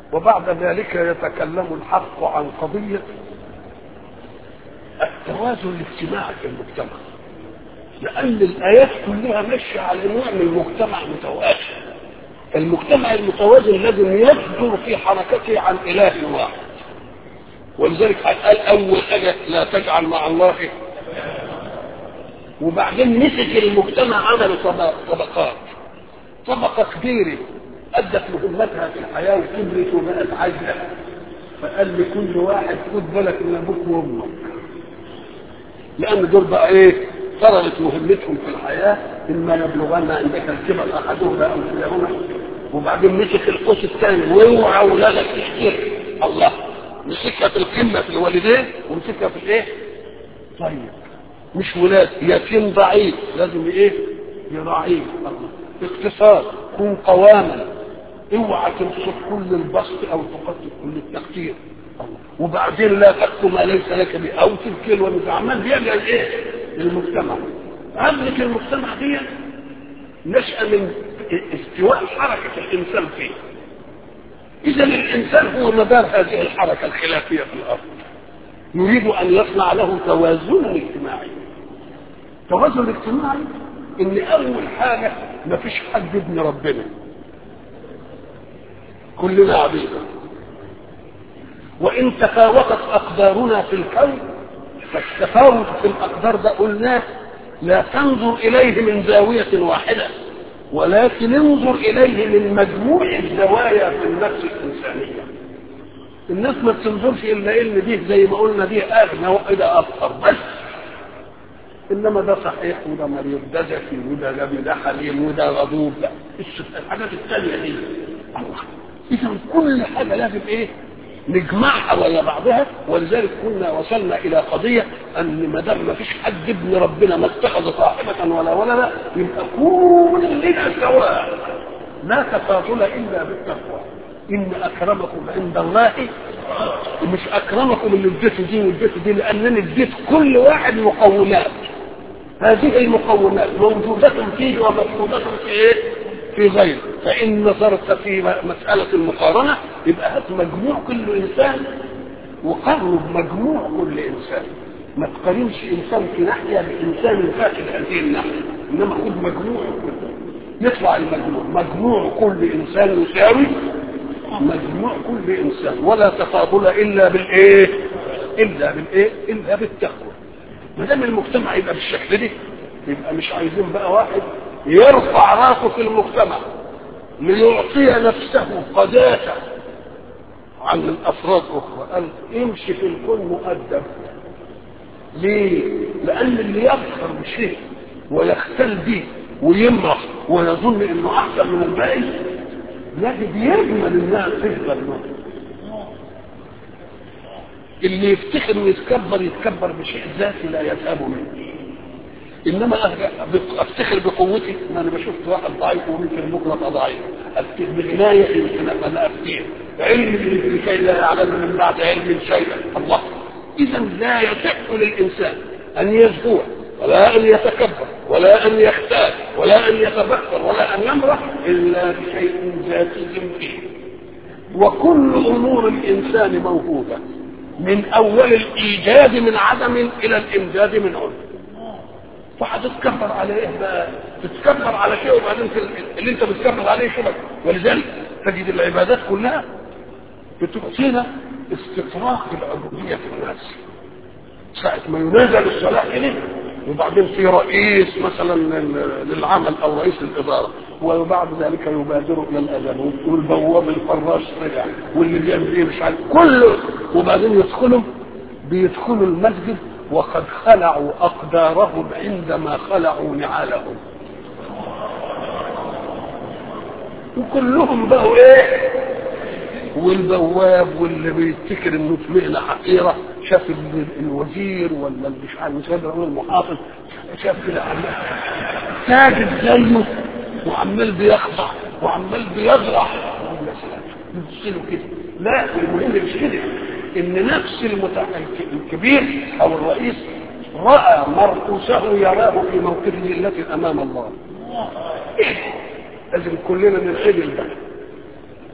وبعد ذلك يتكلم الحق عن قضية التوازن الاجتماعي في المجتمع لأن الآيات كلها ماشية على نوع من المجتمع متوازن المجتمع المتوازن لازم يصدر في حركته عن إله واحد ولذلك قال أول حاجة لا تجعل مع الله وبعدين مسك المجتمع عمل طبقات طبقة كبيرة أدت مهمتها في الحياة وكبرت وبقت عايزة فقال لكل واحد خد بالك من أبوك وأمك لأن دول بقى إيه فرضت مهمتهم في الحياة إما يبلغن عندك الكبر أحدهما أو كلاهما وبعدين مسك القوس الثاني واوعى ولادك تحتر الله مسكها في القمة في الوالدين ومسكها في الإيه؟ طيب مش ولاد يتيم ضعيف لازم ايه يراعيه اقتصاد كن قواما اوعى تبسط كل البسط او تقتل كل التقدير وبعدين لا تكتم ما ليس لك به او تبكي وانت عمال بيعمل ايه المجتمع عملك المجتمع دي نشأة من استواء حركة الإنسان فيه إذا الإنسان هو مدار هذه الحركة الخلافية في الأرض يريد أن يصنع له توازنا اجتماعيا توازن اجتماعي ان اول حاجة ما فيش حد ابن ربنا كلنا عبيدا وان تفاوتت اقدارنا في الكون فالتفاوت في الاقدار ده قلناه لا تنظر اليه من زاوية واحدة ولكن انظر اليه من مجموع الزوايا في النفس الانسانيه الناس ما بتنظرش الا ان دي زي ما قلنا دي اغنى وده ابصر بس انما ده صحيح وده مريض ده ذكي وده غبي ده حليم وده غضوب لا الحاجات الثانيه دي الله اذا كل حاجه لازم ايه نجمعها ولا بعضها ولذلك كنا وصلنا الى قضيه ان ما دام ما فيش حد ابن ربنا ما اتخذ صاحبه ولا ولدا يبقى كلنا سواء لا تفاضل الا بالتقوى ان اكرمكم عند الله مش اكرمكم اللي اديته دي واديته دي لانني اديت كل واحد مقومات هذه المقومات موجودة فيه ومفقودة في ايه؟ في غيره فإن نظرت في مسألة المقارنة يبقى هات مجموع كل إنسان وقارنه بمجموع كل إنسان ما تقارنش إنسان في ناحية بإنسان فاكر هذه الناحية إنما خد مجموع كله يطلع المجموع مجموع كل إنسان يساوي مجموع كل إنسان ولا تفاضل إلا بالإيه؟ إلا بالإيه؟ إلا بالتقوى ما دام المجتمع يبقى بالشكل ده يبقى مش عايزين بقى واحد يرفع راسه في المجتمع ليعطي نفسه قداسة عن الأفراد أخرى قال امشي في الكون مؤدب ليه؟ لأن اللي يفخر بشيء ويختل به ويمرح ويظن انه احسن من الباقي يجب يجمل انها تفضل منه اللي يفتخر انه يتكبر يتكبر بشيء ذاتي لا يتاب منه انما افتخر بقوتي ما انا بشوف واحد ضعيف وممكن بكره ابقى ضعيف افتخر بغناية يمكن انا افتخر علم لكي لا يعلم من بعد علم شيئا الله اذا لا يصح للانسان ان يزهو ولا ان يتكبر ولا ان يختال ولا ان يتبختر ولا ان يمرح الا بشيء ذاتي فيه وكل امور الانسان موهوبه من اول الايجاد من عدم الى الامداد من عدم فهتتكبر على ايه بقى تتكبر على شيء وبعدين اللي انت بتكبر عليه شبك ولذلك تجد العبادات كلها بتعطينا استطراق العبوديه في الناس ساعة ما ينزل الصلاة إليه وبعدين في رئيس مثلا للعمل أو رئيس الإدارة وبعد ذلك يبادر إلى الأذان والبواب الفراش رجع واللي بيعمل إيه مش عارف كله وبعدين يدخلوا بيدخلوا المسجد وقد خلعوا أقدارهم عندما خلعوا نعالهم وكلهم بقوا إيه والبواب واللي بيفتكر انه في مهنه حقيره شاف الوزير ولا مش عارف مش قادر اقول المحافظ شاف كده عمال ساجد زيه وعمال بيخضع وعمال بيزرع يبص كده لا المهم مش كده ان نفس المتع... الكبير او الرئيس راى مرؤوسه يراه في موقفه التي امام الله لازم كلنا ننقبل ده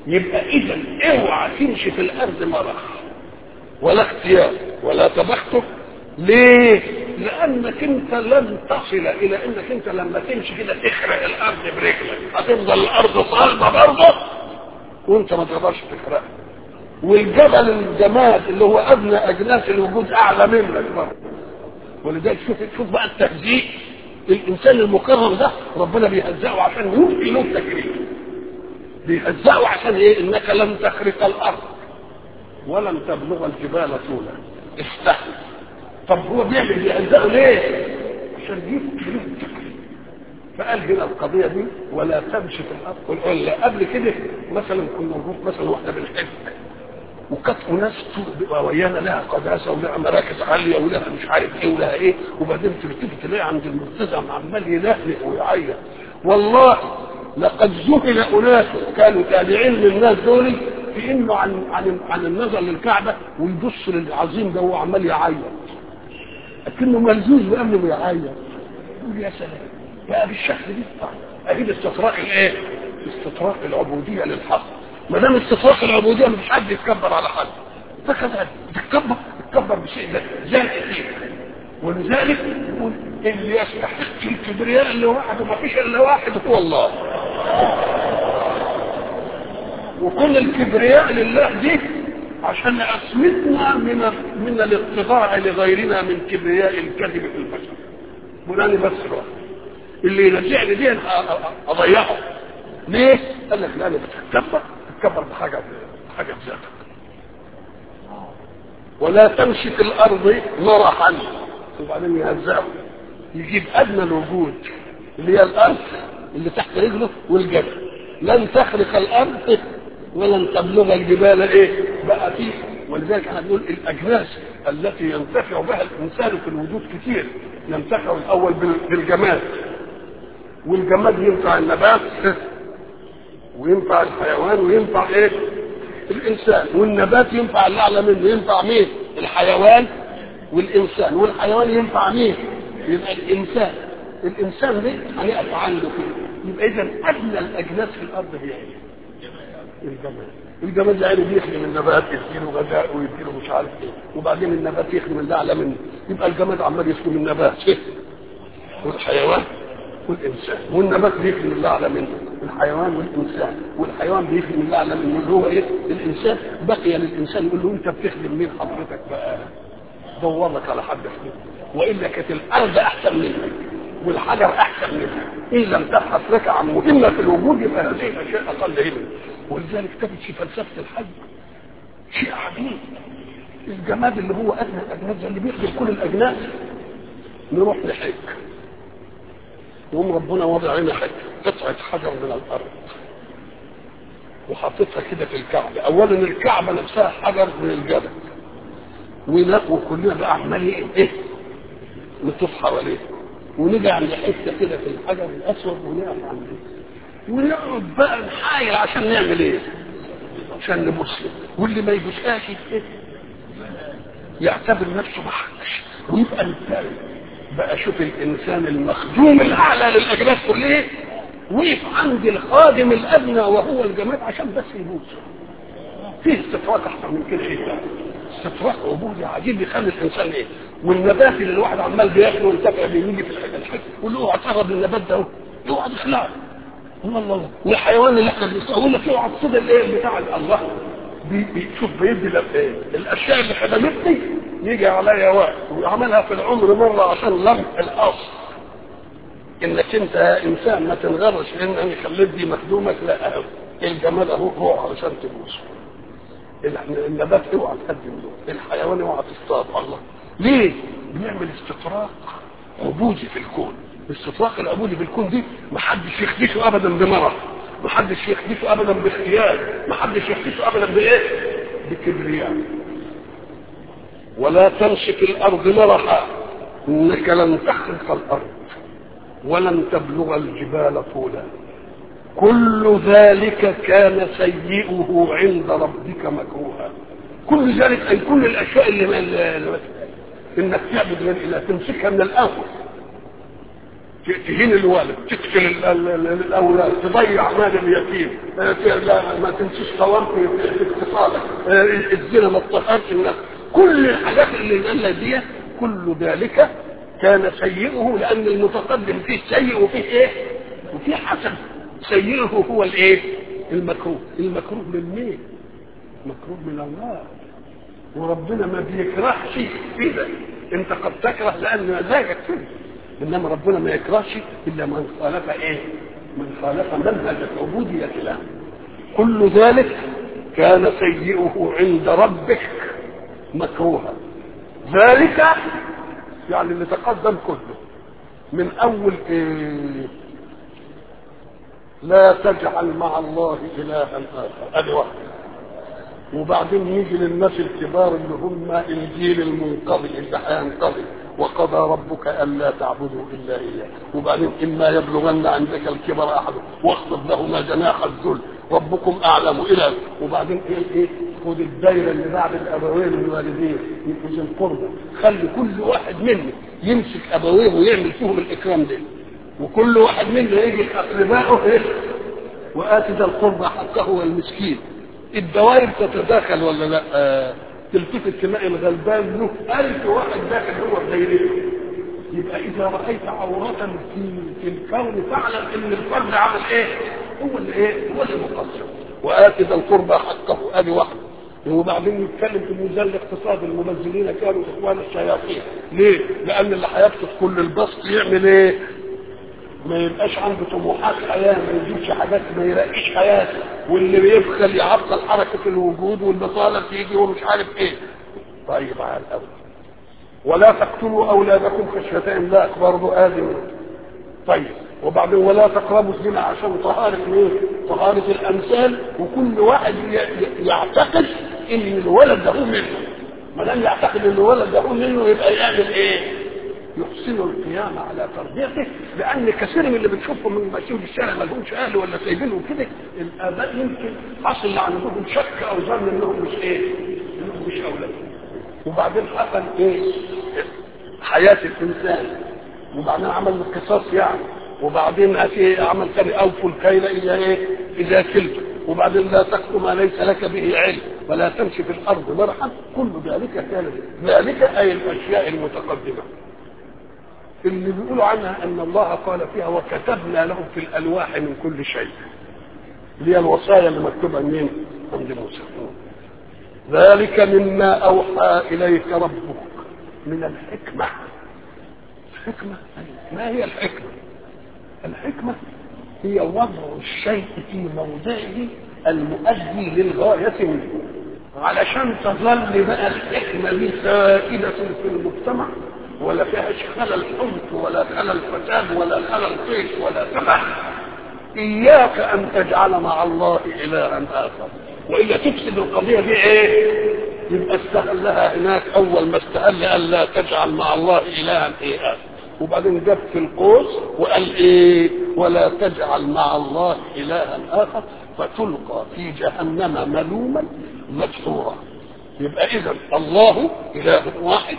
يبقى اذا اوعى تمشي في الارض مرح ولا اختيار ولا تبختر ليه لانك انت لن تصل الى انك انت لما تمشي كده تخرق الارض برجلك هتفضل الارض صلبه برضه وانت ما تقدرش تخرقها والجبل الجماد اللي هو ادنى اجناس الوجود اعلى منك برضه ولذلك شوف شوف بقى التهزيء الانسان المكرم ده ربنا بيهزئه عشان يبقي له تكريم بيهزئه عشان ايه انك لن تخرق الارض ولن تبلغ الجبال طولا استحي طب هو بيعمل بيهزئه ليه عشان يبقي له تكريم فقال هنا القضيه دي ولا تمشي في الارض قل قبل كده مثلا كنا نروح مثلا واحنا بنحج وكانت ناس تبقى ويانا لها قداسه ولها مراكز عاليه ولها مش عارف ايه ولها ايه وبعدين تلتفت تلاقي عند الملتزم عمال يلهلق ويعيط والله لقد ذهل اناس كانوا تابعين للناس دول في انه عن عن عن النظر للكعبه ويبص للعظيم ده وهو عمال يعيط لكنه ملزوز بامنه بيعيط يقول يا سلام بقى بالشكل ده اكيد استطراق الايه؟ استطراق العبوديه للحق ما دام استطراق العبوديه مش حد يتكبر على حد فكذلك تتكبر تتكبر بشيء زي ولذلك يقول اللي يستحق الكبرياء اللي واحد وما فيش الا واحد هو الله وكل الكبرياء لله دي عشان عصمتنا من من الاقتضاء لغيرنا من كبرياء الكذب في البشر فلان بس بقى اللي ينزعني دي اضيعه ليه؟ قال لك لا انا بتتكبر تتكبر بحاجه بحاجه ذاتك ولا تمشي في الارض مرحا وبعدين يهزعه يجيب ادنى الوجود اللي هي الارض اللي تحت رجله والجبل لن تخرق الارض ولن تبلغ الجبال ايه بقى فيه ولذلك احنا بنقول الاجناس التي ينتفع بها الانسان في الوجود كتير ينتفع الاول بالجماد والجماد ينفع النبات وينفع الحيوان وينفع ايه الانسان والنبات ينفع اللي اعلى منه ينفع مين الحيوان والانسان والحيوان ينفع مين يبقى الانسان الانسان ده هنقف عنده كده يبقى اذا ادنى الاجناس في الارض هي ايه الجماد الجماد ده يعني بيخدم النبات يديله غذاء ويديله مش عارف ايه وبعدين النبات يخدم اللي اعلى منه يبقى الجماد عمال يخدم النبات والحيوان والانسان والنبات بيخدم اللي اعلى منه الحيوان والانسان والحيوان بيخدم اللي اعلى منه اللي هو ايه الانسان بقي للانسان يقول له انت بتخدم مين حضرتك بقى دور لك على حد يخدمك والا كانت الارض احسن منك والحجر احسن منها ان لم تبحث لك عن مهمه في الوجود يبقى هذه الاشياء اقل همه ولذلك تجد في فلسفه الحج شيء عجيب الجماد اللي هو ادنى الاجناس اللي بيخدم كل الاجناس نروح نحج يقوم ربنا وضع لنا حته قطعه حجر من الارض وحاططها كده في الكعبه اولا الكعبه نفسها حجر من الجبل ونقوا كلنا بقى عمال ايه نطوف حواليه ونيجي عند حته كده في الحجر الاسود ونقف عنده ونقعد بقى نحايل عشان نعمل ايه؟ عشان نبص واللي ما يبصهاش ايه؟ يعتبر نفسه ما حدش ويبقى مثال بقى شوف الانسان المخدوم الاعلى للاجناس كلها وقف عند الخادم الادنى وهو الجماد عشان بس يبوس فيه استفراغ احسن من كده ايه استفراغ عبودي عجيب يخلي الانسان ايه والنبات اللي الواحد عمال بياكله وينتفع بيه يجي في الحاجه الحاجه يقول له اوعى تقرب للنبات ده اهو اوعى تخلعه الله الله والحيوان اللي احنا بنقول لك اوعى تصيد الايه بتاع الله بي بيشوف بيدي ايه الاشياء اللي خدمتني يجي عليا وقت ويعملها في العمر مره عشان لمح الاصل انك انت يا انسان ما تنغرش لان انا خليت دي مخدومك لا الجماد اهو روح علشان تبوس النبات اوعى تقدم له الحيوان اوعى تصطاد الله ليه بيعمل استطراق عبودي في الكون الاستطراق العبودي في الكون دي ما حدش يخدشه ابدا بمرض ما حدش يخدشه ابدا باختيار ما حدش يخدشه ابدا بايه بكبرياء ولا تمشي في الارض مرحا انك لن تخرق الارض ولن تبلغ الجبال طولا كل ذلك كان سيئه عند ربك مكروها كل ذلك اي كل الاشياء اللي, اللي انك تعبد غير اله تمسكها من الاول تهين الوالد تقتل ال- ال- ال- الاولاد تضيع مال اليتيم آه، ت- لا ما تنسيش صوامك في في اقتصادك آه، الزنا ما تطهرش الناس كل الحاجات اللي قال دي كل ذلك كان سيئه لان المتقدم فيه سيء وفيه ايه وفيه حسن سيئه هو الايه المكروه المكروه من مين مكروه من الله وربنا ما بيكرهش كده انت قد تكره لان مزاجك كده انما ربنا ما يكرهش الا من خالف ايه من خالف منهج العبوديه له كل ذلك كان سيئه عند ربك مكروها ذلك يعني اللي تقدم كله من اول ايه لا تجعل مع الله الها اخر ادي واحده وبعدين يجي للناس الكبار اللي هم الجيل المنقضي اللي هينقضي وقضى ربك الا تعبدوا الا اياه وبعدين اما يبلغن عندك الكبر احد واخفض لهما جناح الذل ربكم اعلم الى وبعدين ايه ايه خد الدايره اللي بعد الابوين الوالدين يبقوا ذي القربى خلي كل واحد منا يمسك ابويه ويعمل فيهم الاكرام ده وكل واحد منا يجي لاقربائه ايه وآتي ذا القربى حقه والمسكين الدوائر تتداخل ولا لا آه. تلتفت تلاقي الغلبان له ألف واحد داخل هو دايرته يبقى إذا رأيت عورة في في الكون فاعلم إن الفرد عمل إيه؟ هو اللي إيه؟ هو اللي مقصر وآتي ذا القربى حقه أدي واحد وبعدين نتكلم في ميزان الاقتصاد المنزلين كانوا اخوان الشياطين ليه؟ لان اللي هيبسط كل البسط يعمل ايه؟ ما يبقاش عنده طموحات حياه ما يجيبش حاجات ما يلاقيش حياته واللي بيبخل يعطل حركه الوجود والبطاله تيجي ومش عارف ايه طيب على الاول ولا تقتلوا اولادكم خشيه املاق برضه ادم طيب وبعدين ولا تقربوا الزنا عشان طهارة ايه؟ طهارة الامثال وكل واحد ي- ي- يعتقد ان الولد ده هو منه ما دام يعتقد ان الولد ده هو منه يبقى يعمل ايه؟ يحسن القيام على تربيته لان كثير من اللي بتشوفهم من ماشيين في الشارع ما لهمش اهل ولا سايبينهم كده الاباء يمكن حصل عندهم شك او ظن انهم مش ايه؟ انهم مش اولاد وبعدين حصل ايه؟ حياه الانسان وبعدين عمل القصاص يعني وبعدين اتي عمل ثاني اوفوا الكيل اذا ايه؟ اذا كلت وبعدين لا تقف ما ليس لك به علم ولا تمشي في الارض مرحا كل ذلك كان ذلك اي الاشياء المتقدمه اللي بيقولوا عنها ان الله قال فيها وكتبنا لهم في الالواح من كل شيء اللي هي الوصايا اللي مكتوبه منين؟ عند موسى ذلك مما اوحى اليك ربك من الحكمه الحكمه ما هي الحكمه؟ الحكمه هي وضع الشيء في موضعه المؤدي للغايه منه علشان تظل بقى الحكمه دي سائده في المجتمع ولا فيهاش خلل حمق ولا خلل فساد ولا خلل طيش ولا سبع اياك ان تجعل مع الله الها اخر والا تفسد القضيه دي ايه يبقى استهلها هناك اول ما استهل قال لا تجعل مع الله الها ايه آخر. وبعدين جاب في القوس وقال ايه ولا تجعل مع الله الها اخر فتلقى في جهنم ملوما مدحورا يبقى اذا الله اله واحد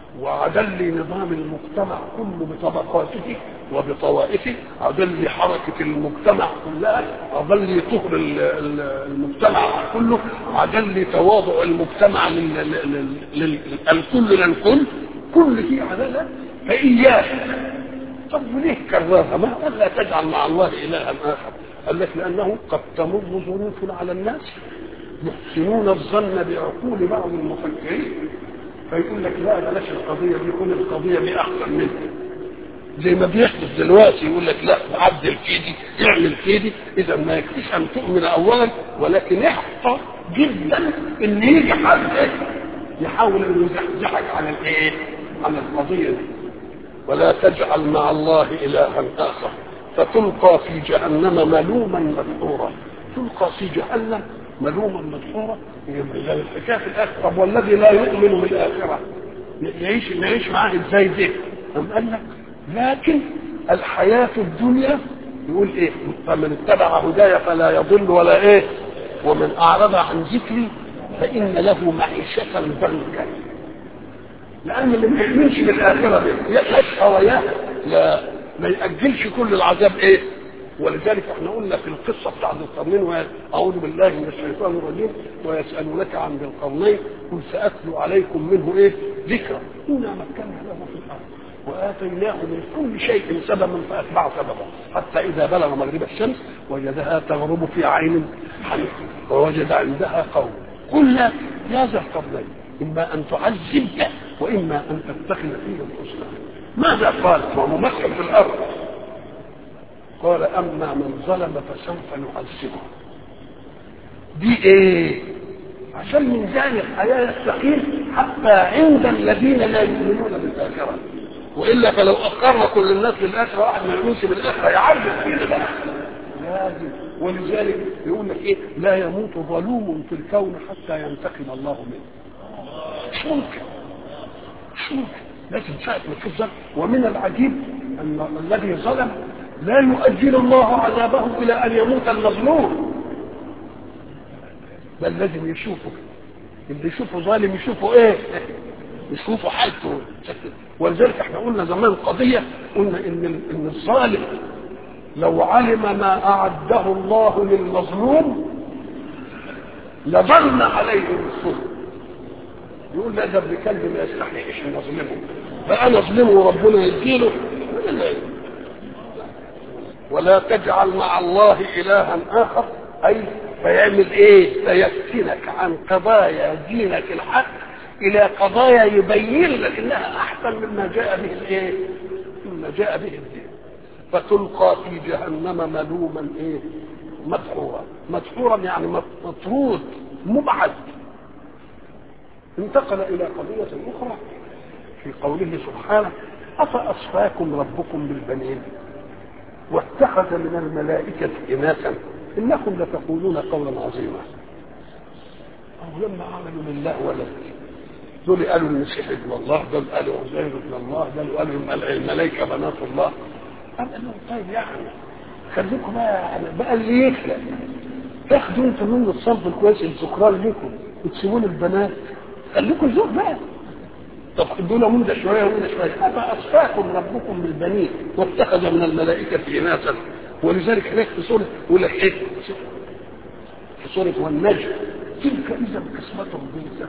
وعدل نظام المجتمع كله بطبقاته وبطوائفه عدل حركة المجتمع كلها عدل طهر ال- ال- المجتمع كله عدل تواضع المجتمع لل- لل- لل- الكل للكل كل دي عدالة فإياك طب وليه كررها ما قال لا تجعل مع الله إلها آخر قال لك لأنه قد تمر ظروف على الناس يحسنون الظن بعقول بعض المفكرين فيقول لك لا بلاش القضيه دي كل القضيه دي احسن منها زي ما بيحدث دلوقتي يقول لك لا عدل في دي اعمل في دي اذا ما يكفيش ان تؤمن اولا ولكن احقى جدا ان يجي حد إيه؟ يحاول انه يزحزحك عن الايه؟ عن القضيه دي ولا تجعل مع الله الها اخر فتلقى في جهنم ملوما مدحورا تلقى في جهنم ملوما مدحورا يبقى الحكايه في الاخره طب والذي لا يؤمن بالاخره يعيش نعيش معاه ازاي ده؟ أم قال لك لكن الحياه الدنيا يقول ايه؟ فمن اتبع هداي فلا يضل ولا ايه؟ ومن اعرض عن ذكري فان له معيشه ضنكا لان اللي ما يؤمنش بالاخره دي يشقى وياه لا ما يأجلش كل العذاب ايه ولذلك احنا قلنا في القصه بتاعت القرنين اعوذ بالله من الشيطان الرجيم ويسالونك عن ذي القرنين قل ساتلو عليكم منه ايه ذكرى انا مكنا له في الارض واتيناه من كل شيء سببا فاتبع سببا حتى اذا بلغ مغرب الشمس وجدها تغرب في عين حميد ووجد عندها قوم قلنا يا ذا القرنين اما ان تعذب واما ان تتخذ فيهم حسنا ماذا قال هو ممثل في الارض قال اما من ظلم فسوف نعذبه دي ايه عشان ميزان الحياه يستقيم حتى عند الذين لا يؤمنون بالاخره والا فلو اخرنا كل الناس للاخره واحد ما يؤمنش بالاخره يعرف فينا بقى لازم ولذلك يقول لك ايه لا يموت ظلوم في الكون حتى ينتقم الله منه مش ممكن مش ممكن لازم ساعة ما تشوف ظلم ومن العجيب ان الذي ظلم لا يؤجل الله عذابه الى ان يموت المظلوم بل لازم يشوفه اللي يشوفه ظالم يشوفه ايه يشوفوا حالته ولذلك احنا قلنا زمان قضية قلنا ان ان الظالم لو علم ما اعده الله للمظلوم لظن عليه بالظلم يقول لا ده ابن كلب ما يستحقش ان اظلمه فانا اظلمه وربنا يديله ولا تجعل مع الله الها اخر اي فيعمل ايه فيفتنك عن قضايا دينك الحق الى قضايا يبين لك انها احسن مما جاء به الايه مما جاء به الدين فتلقى في جهنم ملوما ايه مدحورا مدحورا يعني مطرود مبعد انتقل الى قضية اخرى في قوله سبحانه افاصفاكم ربكم بالبنين واتخذ من الملائكة اناثا انكم لتقولون قولا عظيما او لما عملوا لله ولد دول قالوا المسيح ابن الله دول قالوا عزير ابن الله دول قالوا الملائكه بنات الله قال لهم طيب يعني خليكم بقى يعني بقى اللي يخلق تاخدوا انتوا منه الصنف الكويس الذكران لكم وتسيبوا البنات خليكم ذوق بقى طب خدوا له من ده شويه ومن ده شويه افاصفاكم ربكم بالبنين واتخذ من الملائكه اناثا ولذلك هناك في سوره يقول لك ايه في سوره والنجم تلك اذا قسمه ضيقه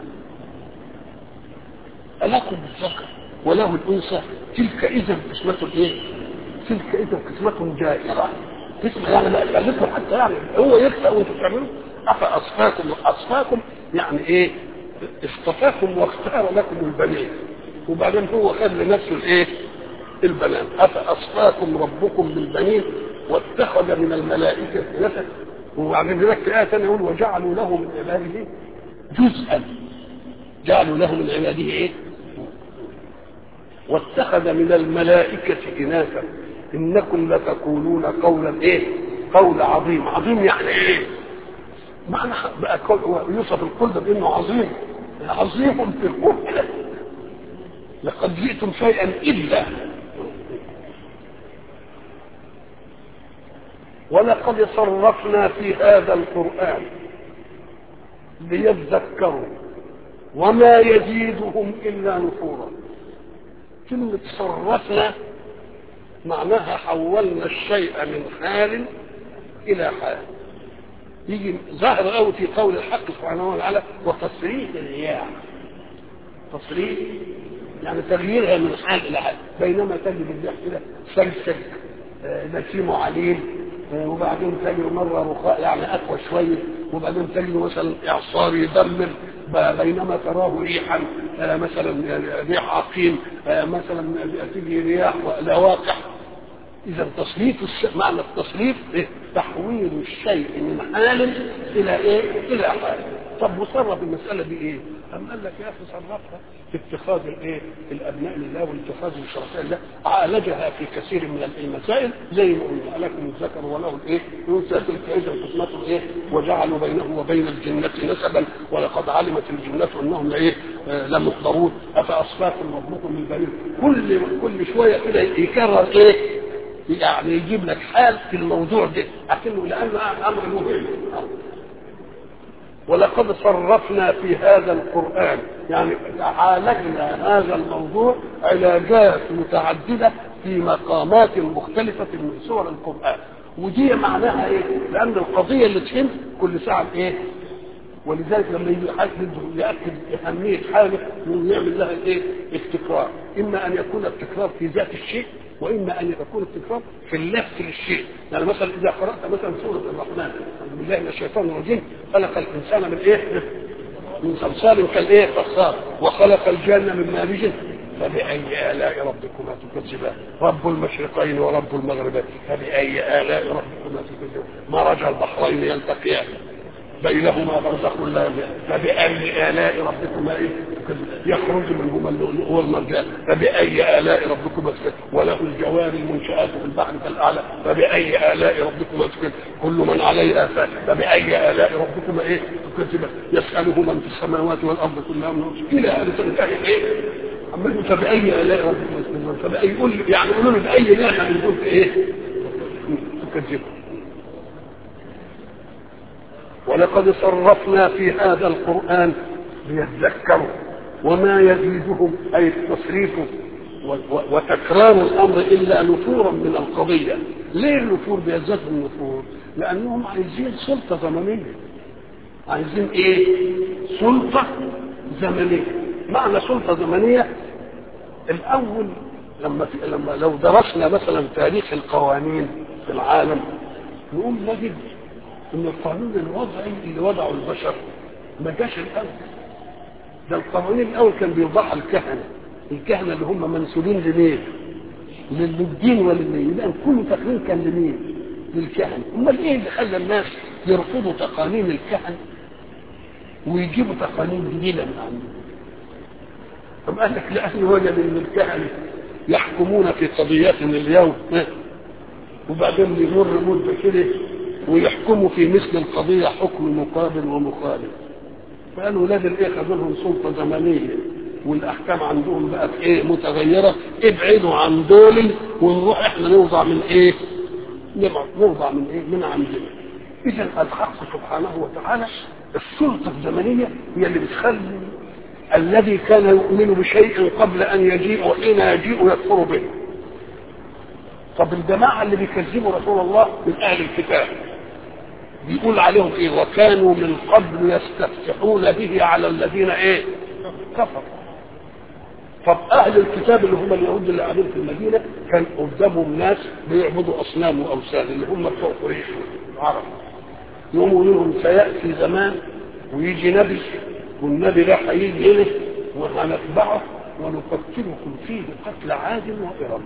ألكم الذكر وله الأنثى تلك إذا قسمة إيه؟ تلك إذا قسمة جائرة قسمة يعني لا يخليكم حتى يعني هو يخلق وأنتم تعملوا أفأصفاكم أصفاكم يعني إيه؟ اصطفاكم واختار لكم البنين وبعدين هو خد لنفسه الإيه؟ البنات أفأصفاكم ربكم بالبنين واتخذ من الملائكة نسك وبعدين هناك في آية ثانية يقول وجعلوا له من عباده جزءا جعلوا له من عباده ايه واتخذ من الملائكة إناثا إنكم لتقولون قولا إيه؟ قول عظيم، عظيم يعني إيه؟ معنى بقى يوصف القلب بأنه عظيم، عظيم في القبلة لقد جئتم شيئا إلا ولقد صرفنا في هذا القرآن ليذكروا وما يزيدهم إلا نفورا كلمة صرفنا معناها حولنا الشيء من حال إلى حال يجي ظاهر قوي في قول الحق سبحانه وتعالى وتصريف الرياح تصريف يعني تغييرها من حال إلى حال بينما تجد الرياح كده سلسل نسيم عليل وبعدين تجد مرة رخاء يعني أقوى شوية وبعدين تجد مثلا إعصار يدمر بينما تراه ريحا مثلا ريح عقيم مثلا تيجي رياح لواقع اذا تصريف معنى التصريف إيه؟ تحويل الشيء من حال الى ايه الى حال طب وصرف المساله دي ايه أم قال لك يا اخي صرفها في اتخاذ الايه الابناء لله واتخاذ الشركاء لله عالجها في كثير من المسائل زي ما قلنا لكم الذكر وله الايه ينسى تلك اذا قسمته ايه وجعلوا بينه وبين الجنه نسبا ولقد علمت الجنه انهم ايه لمحضرون افاصفاكم ربكم من بعيد كل كل شويه كده يكرر ايه يعني يجيب لك حال في الموضوع ده لكنه لانه امر مهم ولقد صرفنا في هذا القرآن يعني عالجنا هذا الموضوع علاجات متعددة في مقامات مختلفة من سور القرآن ودي معناها ايه؟ لأن القضية اللي تهم كل ساعة ايه؟ ولذلك لما يجي حد يأكد أهمية حاجة يعمل لها الايه؟ التكرار، إما أن يكون التكرار في ذات الشيء وإما أن يكون التكرار في اللفظ للشيء، يعني مثلا إذا قرأت مثلا سورة الرحمن أعوذ بالله من الشيطان الرجيم خلق الإنسان من إيه؟ من صلصال كالإيه؟ فخار وخلق الجنة من مارج فبأي آلاء ربكما تكذبان رب المشرقين ورب المغربين فبأي آلاء ربكما تكذبان مرج البحرين يلتقيان بينهما برزخ لا فبأي آلاء ربكما إيه يخرج منهما اللؤلؤ والمرجان فبأي آلاء ربكما تكذبان وله الجوار المنشآت في البحر كالأعلى فبأي آلاء ربكما تكذبان كل من عليه آفات فبأي آلاء ربكما إيه تكذبان يسأله من في السماوات والأرض كلها من إلى أن تنتهي إيه عمال فبأي آلاء ربكما تكذبان فبأي يقول يعني يقولوا له بأي نعمة بنقول في إيه تكذبان ولقد صرفنا في هذا القرآن ليذكروا وما يزيدهم أي التصريف وتكرار الأمر إلا نفورا من القضية ليه النفور بيزدادهم نفور لأنهم عايزين سلطة زمنية عايزين إيه سلطة زمنية معنى سلطة زمنية الأول لما, في لما لو درسنا مثلا تاريخ القوانين في العالم نقوم نجد ان القانون الوضعي اللي وضعه البشر ما جاش الاول ده القوانين الاول كان بيوضعها الكهنه الكهنه اللي هم منسوبين لمين؟ للدين وللدين يبقى كل تقرير كان لمين؟ للكهنه امال ايه اللي خلى الناس يرفضوا تقانين الكهنه ويجيبوا تقانين جديده من عندهم طب قال لك لان وجد ان الكهنه يحكمون في قضياتنا اليوم وبعدين يمر مده كده ويحكموا في مثل القضية حكم مقابل ومخالف فقالوا ولاد الايه خدوا لهم سلطة زمنية والاحكام عندهم بقت ايه متغيرة ابعدوا عن دول ونروح احنا نوضع من ايه نوضع من ايه من عندنا اذا الحق سبحانه وتعالى السلطة الزمنية هي اللي بتخلي الذي كان يؤمن بشيء قبل ان يجيء وحين يجيء يكفر به طب الجماعة اللي بيكذبوا رسول الله من أهل الكتاب بيقول عليهم إيه وكانوا من قبل يستفتحون به على الذين إيه كفروا طب أهل الكتاب اللي هم اليهود اللي قاعدين في المدينة كان قدامهم ناس بيعبدوا أصنام وأوثان اللي هم بتوع قريش العرب يقوموا لهم سيأتي زمان ويجي نبي والنبي ده هيجي هنا وهنتبعه ونقتلكم فيه قتل عاد وإرم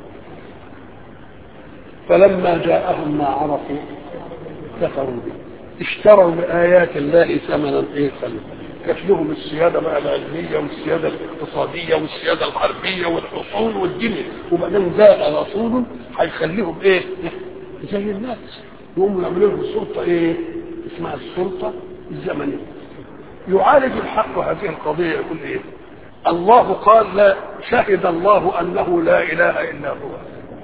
فلما جاءهم ما عرفوا كفروا به اشتروا بآيات الله ثمنا ايه قليلا كانت لهم السياده بقى العلميه والسياده الاقتصاديه والسياده الحربيه والحصول والدنيا وبعدين جاء رسول هيخليهم ايه؟ زي الناس يقوموا يعملوا لهم السلطه ايه؟ اسمها السلطه الزمنيه يعالج الحق هذه القضيه يقول ايه؟ الله قال لا شهد الله انه لا اله الا هو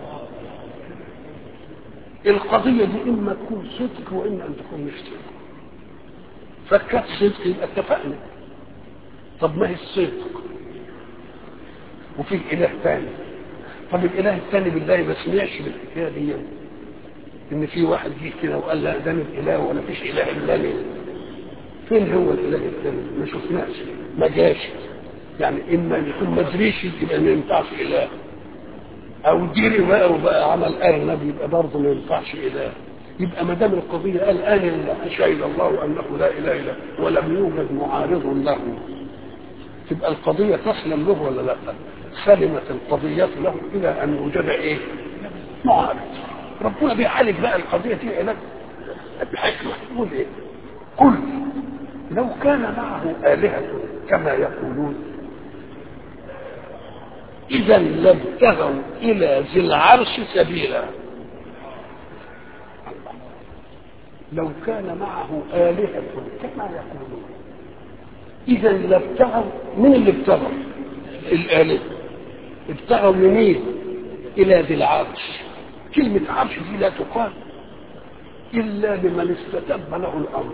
القضية دي إما تكون صدق وإما أن تكون مش صدق فكانت صدق يبقى اتفقنا طب ما هي الصدق وفي إله ثاني طب الإله الثاني بالله ما سمعش بالحكاية دي إن في واحد جه كده وقال لا ده الإله ولا فيش إله إلا لي فين هو الإله الثاني؟ ما شفناش ما جاش يعني إما يكون ما دريش يبقى ما ينفعش إله او ديري بقى وبقى عمل ارنب يبقى برضه ما ينفعش اله يبقى ما دام القضيه قال انا شهد الله انه لا اله الا ولم يوجد معارض له تبقى القضيه تسلم له ولا لا؟ سلمت القضيه له الى ان يوجد ايه؟ معارض ربنا بيعالج بقى القضيه دي علاج بحكمه يقول ايه؟ قل لو كان معه الهه كما يقولون إذا لابتغوا إلى ذي العرش سبيلا لو كان معه آلهة كما يقولون إذا لابتغوا من اللي ابتغوا الآلهة ابتغوا لمين إلى ذي العرش كلمة عرش دي لا تقال إلا لمن استتب له الأمر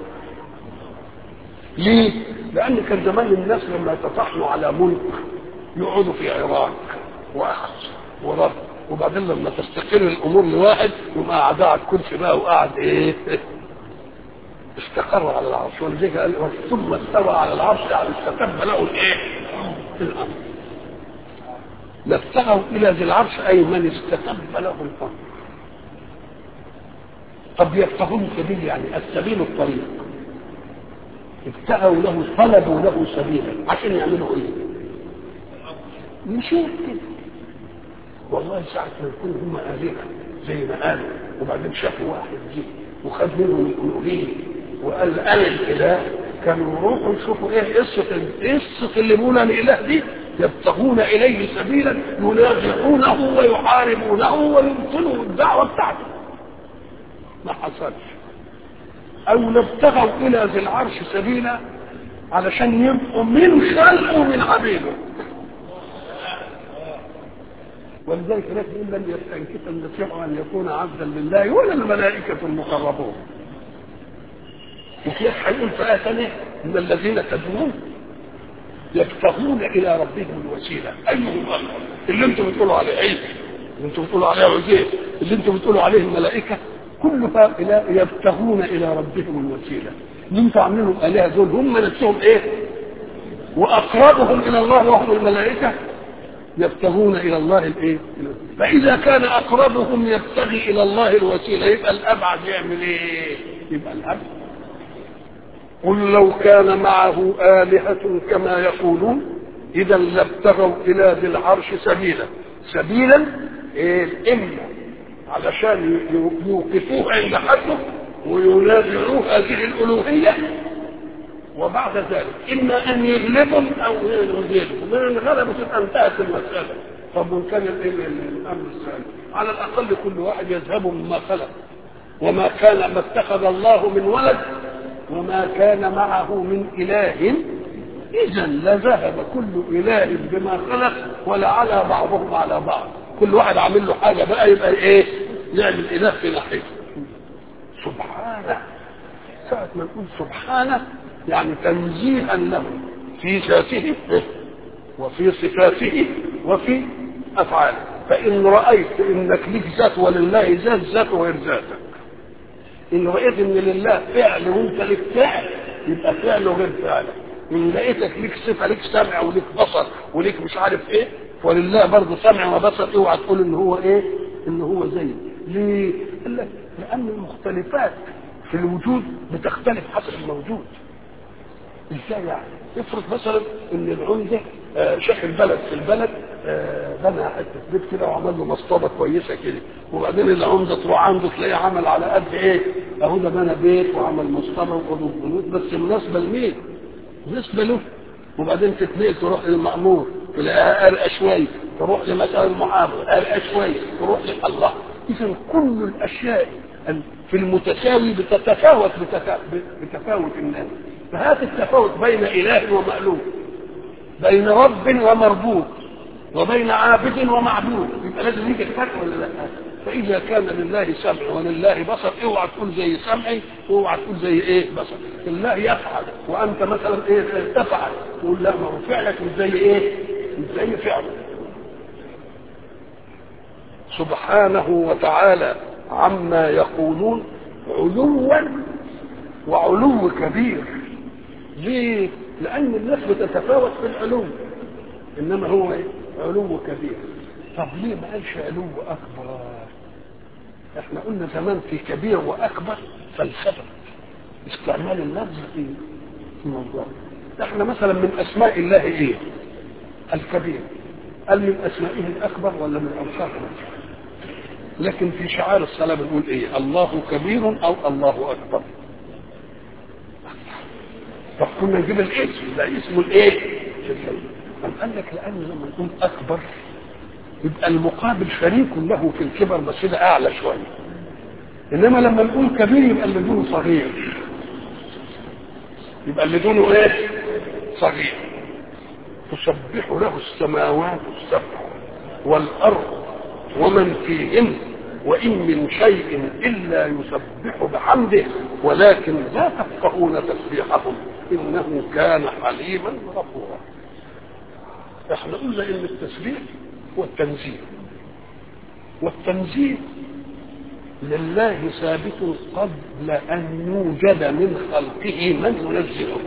ليه؟ لأن كان زمان الناس لما يتطحنوا على ملك يقعدوا في عراق واخذ ورد وبعدين لما تستقر الامور لواحد يقوم قاعد على الكرسي بقى وقاعد ايه استقر على العرش ولذلك قال ثم استوى على العرش يعني استتب له الايه؟ الامر لابتغوا الى ذي العرش اي من استتب له الامر طب يبتغون سبيل يعني السبيل الطريق ابتغوا له طلبوا له سبيلا عشان يعملوا ايه؟ مشيت كده والله ساعة ما يكون هم آلهة زي ما قالوا وبعدين شافوا واحد جه وخد منهم الألوهية وقال أنا الإله كانوا يروحوا يشوفوا إيه قصة قصة اللي بيقولها الإله دي يبتغون إليه سبيلا ينازعونه ويحاربونه ويبطلوا الدعوة بتاعته ما حصلش أو نبتغوا إلى ذي العرش سبيلا علشان يبقوا من خلقه من عبيده ولذلك هناك يقول لم يستنكف المسيح ان يكون عبدا لله ولا الملائكه المقربون وفي هيقول في ايه ثانيه ان الذين تدعون يبتغون الى ربهم الوسيله ايهم اكبر اللي انتم بتقولوا عليه عيسى اللي انتم بتقولوا عليه عزيز اللي انتم بتقولوا عليه الملائكه كل هؤلاء يبتغون الى ربهم الوسيله اللي انتم عاملينهم الهه دول هم نفسهم ايه واقربهم الى الله وهم الملائكه يبتغون الى الله الايه فاذا كان اقربهم يبتغي الى الله الوسيله يبقى الابعد يعمل ايه يبقى الابعد قل لو كان معه آلهة كما يقولون إذا لابتغوا إلى ذي العرش سبيلا سبيلا إيه إما علشان يوقفوه عند حده وينازعوه هذه الألوهية وبعد ذلك إما أن يغلبهم أو يغلبهم من الغلبة تبقى انتهت المسألة طب وإن كان الأمر الثاني على الأقل كل واحد يذهب مما خلق وما كان ما اتخذ الله من ولد وما كان معه من إله إذا لذهب كل إله بما خلق ولعلى بعضهم على بعض كل واحد عامل له حاجة بقى يبقى إيه يعمل إله في ناحيته سبحانه ساعة ما نقول سبحانه يعني تنزيها له في ذاته وفي صفاته وفي أفعاله فإن رأيت إنك لك ذات ولله ذات ذات غير ذاتك ان رأيت ان لله فعل وانت لك فعل يبقى فعله غير فعلك ان لقيتك ليك صفه ليك سمع وليك بصر وليك مش عارف ايه ولله برضه سمع وبصر اوعى تقول ان هو ايه ان هو زي ليه قال لك لان المختلفات في الوجود بتختلف حسب الموجود ازاي يعني افرض مثلا ان العمده آه شيخ البلد في البلد آه بنى حته بيت كده وعمل له مصطبه كويسه كده وبعدين العمده تروح عنده تلاقيه عمل على قد ايه اهو ده بنى بيت وعمل مصطبه واوضه بيوت بس مناسبه لمين؟ مناسبه له وبعدين تتنقل تروح للمأمور تلاقيها ارقى شويه تروح لمثلا المحافظ ارقى شويه تروح الله اذا كل الاشياء في المتساوي بتتفاوت بتفاوت الناس فهذا التفاوت بين اله ومألوف بين رب ومربوط وبين عابد ومعبود يبقى لازم يجي الفرق ولا لا فاذا كان لله سمع ولله بصر اوعى تقول زي سمعي واوعى تقول زي ايه بصر الله يفعل وانت مثلا ايه تفعل تقول لا ما هو فعلك مش زي ايه مش زي فعلك سبحانه وتعالى عما يقولون علوا وعلو كبير ليه؟ لأن الناس بتتفاوت في العلو إنما هو إيه؟ علو كبير طب ليه ما قالش علو أكبر؟ إحنا قلنا زمان في كبير وأكبر فلسفة استعمال اللفظ في الموضوع إحنا مثلا من أسماء الله إيه؟ الكبير قال من أسمائه الأكبر ولا من أوصافه لكن في شعار الصلاة بنقول إيه؟ الله كبير أو الله أكبر طب كنا نجيب الاسم ده اسمه الايه طب قال لك لان لما نقول اكبر يبقى المقابل شريك له في الكبر بس ده اعلى شويه انما لما نقول كبير يبقى اللي دونه صغير يبقى اللي دونه ايه صغير تسبح له السماوات السبع والارض ومن فيهن وإن من شيء إلا يسبح بحمده ولكن لا تفقهون تسبيحهم إنه كان حليما غفورا احنا قلنا إن التسبيح هو التنزيه والتنزيه لله ثابت قبل أن يوجد من خلقه من ينزهه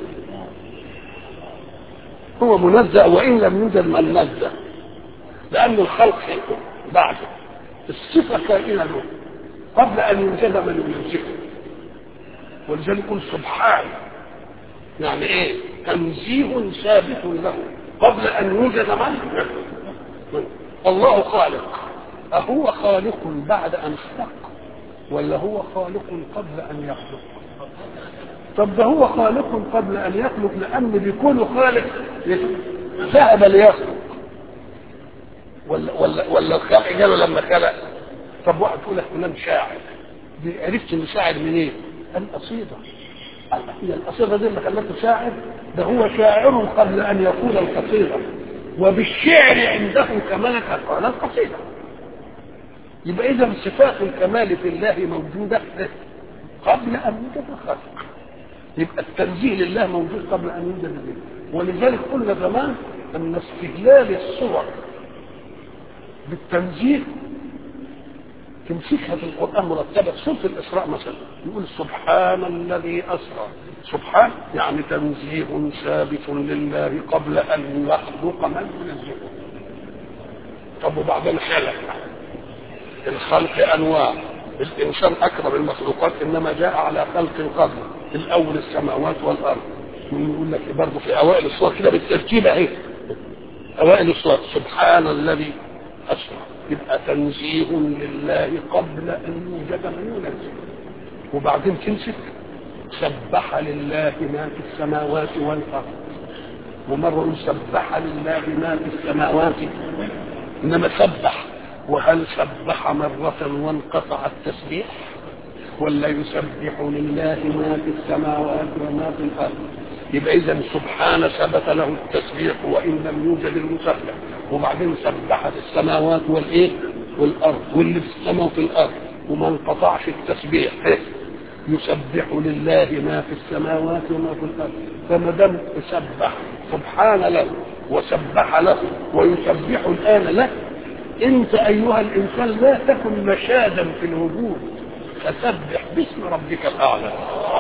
هو منزه وإن لم يوجد من نزه لأن الخلق بعده الصفة كائنة له قبل أن يوجد من ينزهه ولذلك يقول سبحان يعني ايه تنزيه ثابت له قبل ان يوجد من من الله خالق أهو خالق بعد أن خلق ولا هو خالق قبل أن يخلق طب ده هو خالق قبل أن يخلق لأن بيكون خالق ذهب ليخلق ولا ولا ولا الخلق جاله لما خلق طب واحد يقول لك فلان شاعر دي عرفت ان شاعر منين؟ القصيده هي القصيده دي اللي خلته شاعر ده هو شاعر قبل ان يقول القصيده وبالشعر عنده كملك قال القصيده يبقى اذا صفات الكمال في الله موجوده قبل ان يوجد الخلق يبقى التنزيه لله موجود قبل ان يوجد الله ولذلك قلنا زمان ان استهلال الصور بالتنزيه تمسكها في القرآن مرتبة سورة الإسراء مثلا يقول سبحان الذي أسرى سبحان يعني تنزيه ثابت لله قبل أن يخلق من ينزهه طب وبعدين خلق الخلق أنواع الإنسان أكرم المخلوقات إنما جاء على خلق قبل الأول السماوات والأرض يقول لك برضه في أوائل الصور كده بالترتيب أهي أوائل الصور سبحان الذي أسرى يبقى تنزيه لله قبل ان يوجد من ينزه وبعدين تمسك سبح لله ما في السماوات والارض ومره سبح لله ما في السماوات انما سبح وهل سبح مرة وانقطع التسبيح ولا يسبح لله ما في السماوات وما في الارض يبقى اذا سبحان ثبت له التسبيح وان لم يوجد المسبح وبعدين سبحت السماوات والايه والارض واللي في السماء وفي الارض وما انقطعش التسبيح يسبح لله ما في السماوات وما في الارض فما دام سبح سبحان له وسبح له ويسبح الان له انت ايها الانسان لا تكن مشادا في الوجود فسبح باسم ربك الاعلى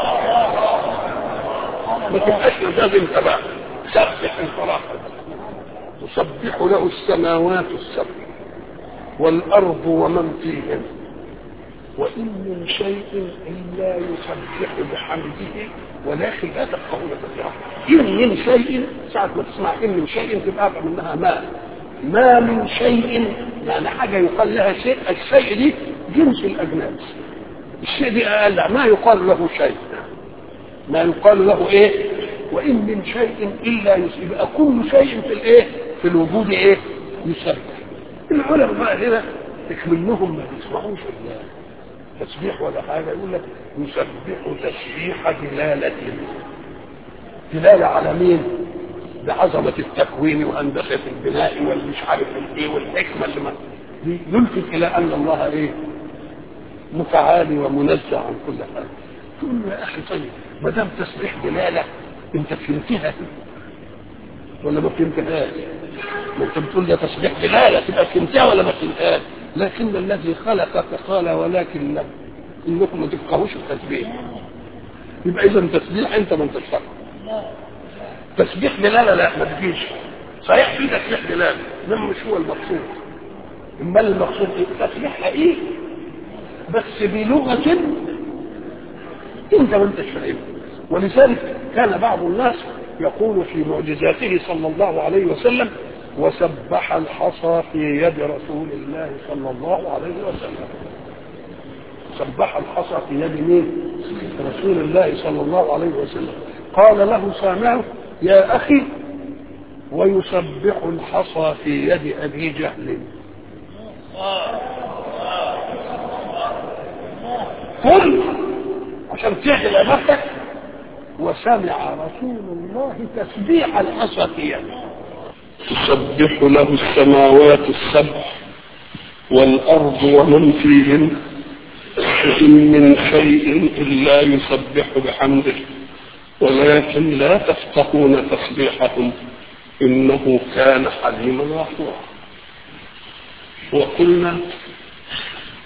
ما تبقاش مجاز انت بقى سبح انطلاقا تسبح له السماوات السبع والارض ومن فيهن وان من شيء الا يسبح بحمده ولكن لا تفقهون تسبحه ان من شيء ساعه ما تسمع ان من شيء تبقى افهم منها ما ما من شيء يعني حاجه يقال لها شيء الشيء دي جنس الاجناس الشيء دي اقل ما يقال له شيء ما يقال له ايه وان من شيء الا يبقى كل شيء في الايه في الوجود ايه يسبح العلماء بقى هنا منهم ما بيسمعوش تسبيح ولا حاجه يقول لك يسبح تسبيح دلاله دلاله على مين بعظمه التكوين وهندسه البناء والمش عارف الايه والحكمه اللي ما دي يلفت الى ان الله ايه متعالي ومنزه عن كل حاجه تقول له يا اخي طيب ما دام تسبيح دلاله انت فهمتها ولا ما فهمتهاش ما انت بتقول لي تسبيح دلاله تبقى فهمتها ولا ما فهمتهاش لكن الذي خلقك قال ولكن لم انكم ما تفقهوش التسبيح يبقى اذا تسبيح انت ما انتش فاهم تسبيح دلاله لا ما تجيش صحيح في تسبيح دلاله انما مش هو المقصود امال المقصود ايه تسبيح حقيقي بس بلغه انت ما انتش فاهمها ولذلك كان بعض الناس يقول في معجزاته صلى الله عليه وسلم وسبح الحصى في يد رسول الله صلى الله عليه وسلم سبح الحصى في يد مين رسول الله صلى الله عليه وسلم قال له سامعه يا اخي ويسبح الحصى في يد ابي جهل قل عشان تعدل نفسك وسمع رسول الله تسبيح الحصى في يده تسبح له السماوات السبع والأرض ومن فيهن إن من شيء إلا يسبح بحمده ولكن لا تفقهون تسبيحهم إنه كان حليما غفورا وقلنا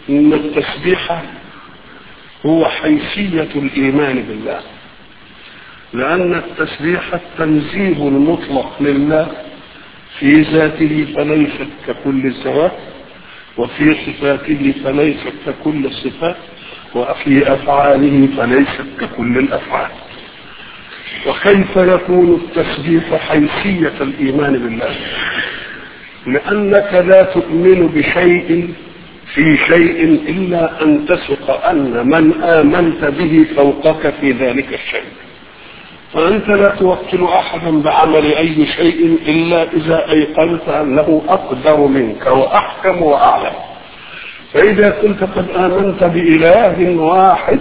إن التسبيح هو حيثية الإيمان بالله لأن التسبيح التنزيه المطلق لله في ذاته فليست ككل الذوات وفي صفاته فليست ككل الصفات وفي أفعاله فليست ككل الأفعال وكيف يكون التسبيح حيثية الإيمان بالله لأنك لا تؤمن بشيء في شيء إلا أن تثق أن من آمنت به فوقك في ذلك الشيء فأنت لا توكل أحدا بعمل أي شيء إلا إذا أيقنت أنه أقدر منك وأحكم وأعلم فإذا كنت قد آمنت بإله واحد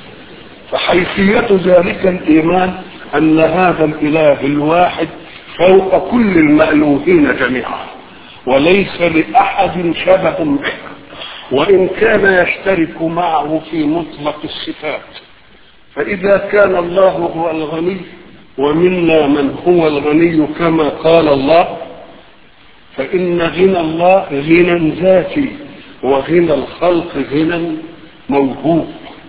فحيثية ذلك الإيمان أن هذا الإله الواحد فوق كل المألوهين جميعا وليس لأحد شبه به وإن كان يشترك معه في مطلق الصفات فإذا كان الله هو الغني ومنا من هو الغني كما قال الله فإن غنى الله غنى ذاتي وغنى الخلق غنى موهوب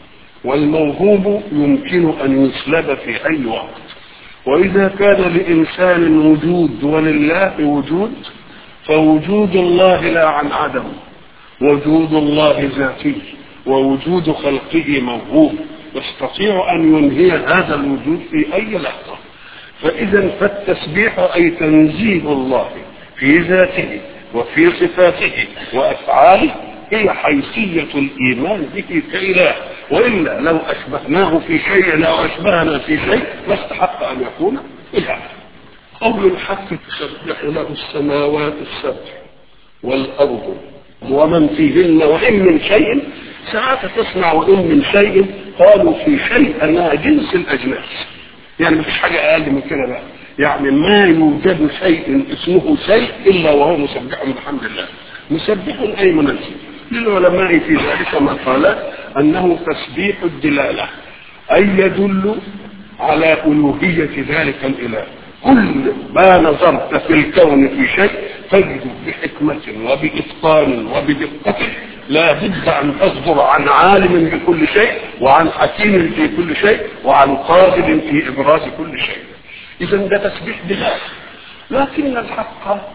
والموهوب يمكن أن يسلب في أي وقت وإذا كان لإنسان وجود ولله وجود فوجود الله لا عن عدم وجود الله ذاتي ووجود خلقه موهوب يستطيع أن ينهي هذا الوجود في أي لحظة فإذا فالتسبيح أي تنزيه الله في ذاته وفي صفاته وأفعاله هي حيثية الإيمان به كإله وإلا لو أشبهناه في شيء أو أشبهنا في شيء لاستحق أن يكون إله قول الحق تسبح له السماوات السبع والأرض ومن فيهن وإن من شيء ساعات تصنع وإن من شيء قالوا في شيء أنها جنس الأجناس يعني مفيش حاجة أقل من كده بقى يعني ما يوجد شيء اسمه شيء إلا وهو مسبح بحمد الله مسبح أي منزل للعلماء في ذلك مقالات أنه تسبيح الدلالة أي يدل على ألوهية ذلك الإله كل ما نظرت في الكون في شيء تجد بحكمة وبإتقان وبدقة لا بد أن تصدر عن عالم بكل شيء وعن حكيم في كل شيء وعن قادر في إبراز كل شيء إذا ده تسبيح بالله لكن الحق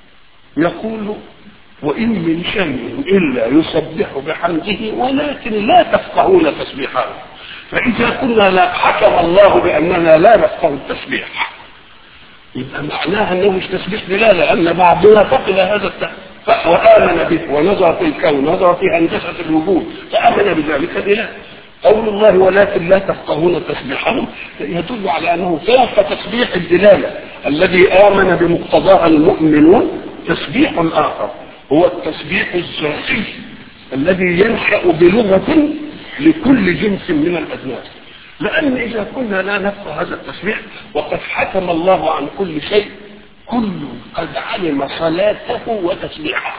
يقول وإن من شيء إلا يسبح بحمده ولكن لا تفقهون تسبيحه فإذا كنا لا حكم الله بأننا لا نفقه التسبيح يبقى معناها انه مش تسبيح لا لان بعضنا فقد هذا التسبيح وآمن به ونظر في الكون نظر في هندسة الوجود فآمن بذلك الإله قول الله ولكن لا تفقهون تسبيحهم يدل على أنه فوق تسبيح الدلالة الذي آمن بمقتضاها المؤمنون تسبيح آخر هو التسبيح الذاتي الذي ينشأ بلغة لكل جنس من الأجناس لأن إذا كنا لا نفقه هذا التسبيح وقد حكم الله عن كل شيء كل قد علم صلاته وتسبيحه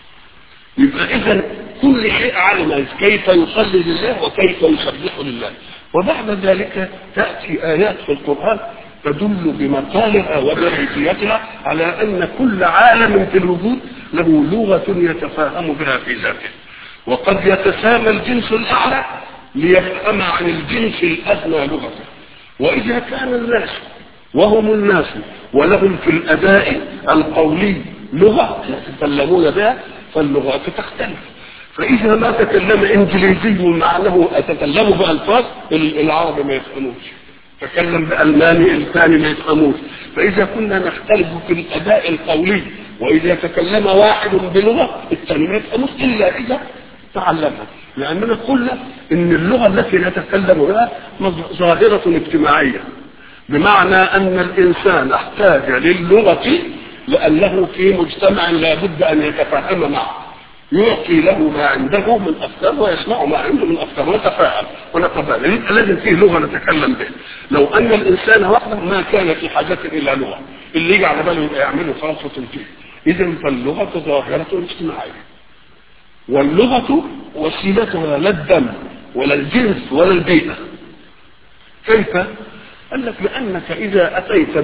يبقى إذا كل شيء علم كيف يصلي لله وكيف يسبح لله وبعد ذلك تأتي آيات في القرآن تدل بمقالها وبحيثيتها على أن كل عالم في الوجود له لغة يتفاهم بها في ذاته وقد يتسامى الجنس الأعلى ليفهم عن الجنس الأدنى لغة وإذا كان الناس وهم الناس ولهم في الأداء القولي لغة يتكلمون بها فاللغات تختلف فإذا ما تكلم إنجليزي معناه أتكلم بألفاظ العرب ما يفهموش تكلم بألماني الثاني ما يفهموش فإذا كنا نختلف في الأداء القولي وإذا تكلم واحد بلغة الثاني ما يفهموش إلا إذا تعلمها لأننا قلنا إن اللغة التي نتكلم بها ظاهرة اجتماعية بمعنى أن الإنسان احتاج للغة لأنه في مجتمع لا بد أن يتفاهم معه يعطي له ما عنده من أفكار ويسمع ما عنده من أفكار ونتفاهم ونتبادل يبقى لازم فيه لغة نتكلم بها لو أن الإنسان وحده ما كان في حاجة إلى لغة اللي يجي على باله يبقى يعمله خلاص وتنتهي إذا فاللغة ظاهرة اجتماعية واللغة وسيلتها لا الدم ولا الجنس ولا البيئة كيف؟ قال لك لأنك إذا أتيت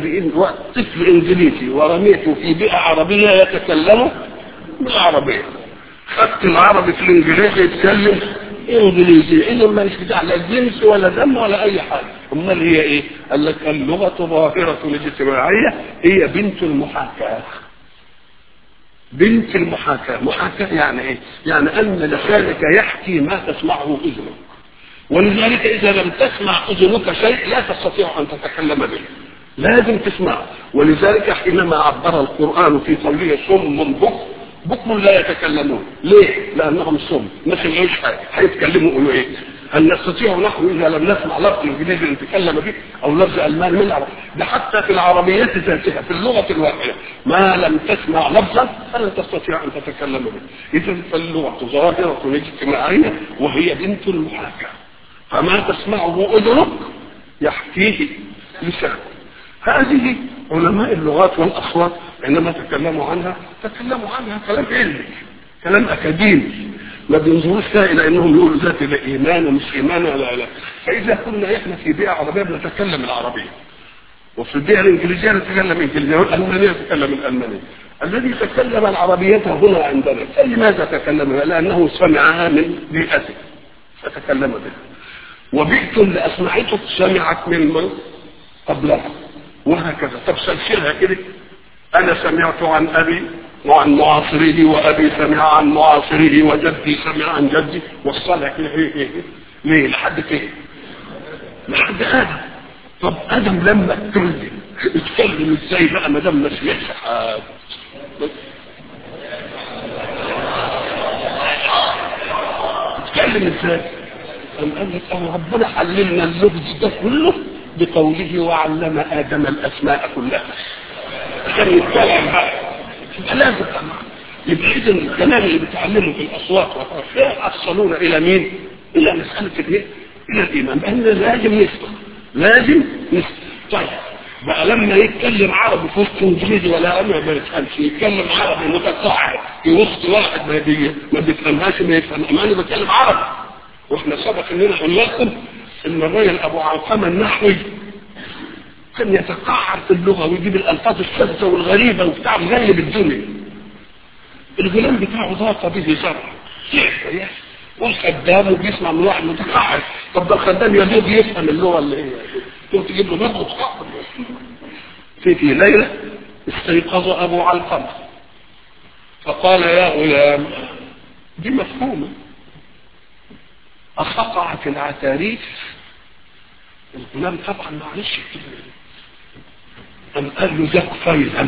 بطفل إنجليزي ورميته في بيئة عربية يتكلم بالعربية خدت العربي في الانجليزي يتكلم انجليزي اذا ما مش بتاع لا جنس ولا دم ولا اي حاجه امال هي ايه؟ قال لك اللغه ظاهره الاجتماعيه هي بنت المحاكاه بنت المحاكاه محاكاه يعني ايه؟ يعني ان لسانك يحكي ما تسمعه اذنك ولذلك اذا لم تسمع اذنك شيء لا تستطيع ان تتكلم به لازم تسمعه ولذلك حينما عبر القران في قوله صم بكم بكم لا يتكلمون ليه؟ لانهم صم ما سمعوش حاجه هيتكلموا يقولوا ايه؟ هل نستطيع نحن اذا لم نسمع لفظ انجليزي نتكلم به او لفظ الماني من العرب ده حتى في العربيات ذاتها في اللغه الواحده ما لم تسمع لفظا فلن تستطيع ان تتكلم به اذا فاللغه ظاهره اجتماعيه وهي بنت المحاكاه فما تسمعه اذنك يحكيه لسانك هذه علماء اللغات والاصوات عندما تكلموا عنها تكلموا عنها كلام علمي كلام اكاديمي ما بينظروش فيها الى انهم يقولوا ذات الايمان ومش ايمان ولا لا فاذا كنا احنا في بيئه عربيه بنتكلم العربيه وفي البيئه الانجليزيه نتكلم انجليزيه والالمانيه نتكلم الالمانيه الذي تكلم العربيه هنا عندنا فلماذا تكلم لانه سمعها من بيئته فتكلم بها وبيئته اللي اسمعته سمعت من من قبلها وهكذا طب سلسلها كده انا سمعت عن ابي وعن معاصره وابي سمع عن معاصره وجدي سمع عن جدي وصلها كده ايه ايه ليه لحد فين لحد ادم طب ادم لما اتكلم اتكلم ازاي بقى ما دام ما سمعش حاجه اتكلم ازاي قام قال لك اه ربنا علمنا اللغز ده كله بقوله وعلم ادم الاسماء كلها عشان يتكلم بقى يبقى لازم يبقى اذا الكلام اللي بتعلمه في الاصوات يحصلون الى مين؟ الى مساله الايه؟ الى الايمان لان لازم نسمع لازم نسمع طيب بقى لما يتكلم عربي في وسط انجليزي ولا انا ما يفهمش يتكلم عربي متقاعد في وسط واحد ما بي ما بيفهمهاش ما يفهم اما انا بتكلم عربي واحنا سبق اننا قلنا لكم ان الراجل ابو علقمه النحوي كان يتقعر في اللغه ويجيب الالفاظ الشاذه والغريبه وبتاع مغلب الدنيا الغلام بتاعه ضاق به زرع يحكي والخدام وبيسمع من واحد متقعر طب ده الخدام يا دوب يفهم اللغه اللي هي تقوم تجيب له برضه في في ليله استيقظ ابو علقمه فقال يا غلام دي مفهومه أفقعت العتاريف الغلام طبعا معلش أم قال له ذاك فيضا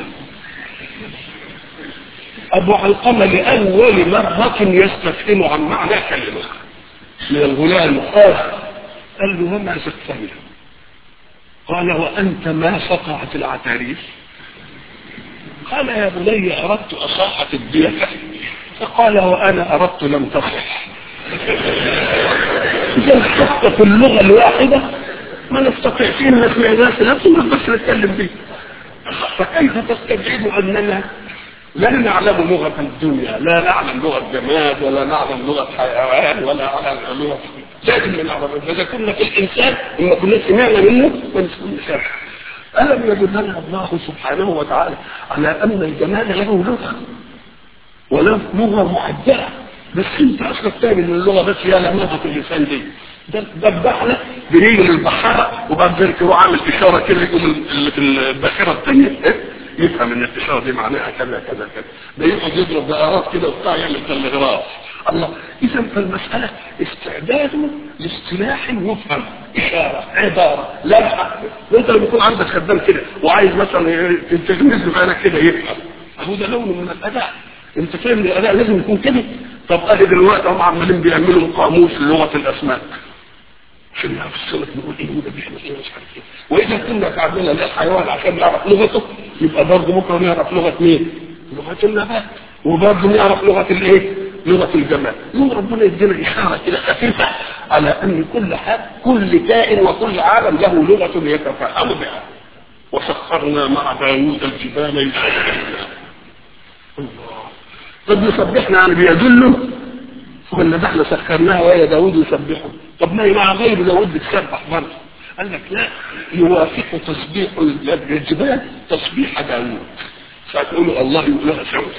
أبو علقمة لأول مرة يستفهم عن معنى كلمة من الغلام قال قال له وما ذاك فيضا قال وأنت ما فقعت العتاريف قال يا بني أردت أصاحة الديكة فقال وأنا أردت لم تصح إذا حتى في اللغة الواحدة ما نستطيع فيها نسمع ناس نفسه ما بس نتكلم به فكيف تستبعد أننا لا نعلم لغة الدنيا لا نعلم لغة جماد ولا نعلم لغة حيوان ولا نعلم لغة لازم نعلم إذا كنا في الإنسان إما كنا سمعنا منه ما نسمعش ألم يدلنا الله سبحانه وتعالى على أن الجمال له لغة وله لغة محددة بس انت اصلك تابع من اللغه بس هي لمغه اللسان دي ده دبحنا بنيجي للبحاره وبعد ذلك هو عامل اشاره كده يقوم اللي في الباخره الثانيه يفهم ان الاشاره دي معناها كذا كذا كذا ده يقعد يضرب دائرات كده وبتاع يعمل تلغراف الله اذا فالمساله استعداد لاصطلاح يفهم اشاره عباره لمحه وانت لما يكون عندك خدام كده وعايز مثلا تغمز له بالك كده يفهم هو ده لون من الاداء انت فاهم الاداء لازم يكون كده طب ادي دلوقتي هم عمالين بيعملوا قاموس لغه الاسماك عشان نعرف السمك بيقول ايه وده بيعمل ايه مش عارف ايه واذا كنا تعبنا للحيوان عشان نعرف لغته يبقى برضه بكره نعرف لغه مين؟ لغه النبات وبرضه نعرف لغه الايه؟ لغه الجمال يوم ربنا يدينا اشاره كده خفيفه على ان كل حد كل كائن وكل عالم له لغه يتفاهم بها وسخرنا مع داوود الجبال يسبحنا الله طب يسبحنا يعني بيدله ولا ده احنا سخرناها وهي داوود يسبحه طب ما مع غير داوود بتسبح برضه قال لك لا يوافق تسبيح الجبال تسبيح داوود فتقولوا الله يقول لها سوي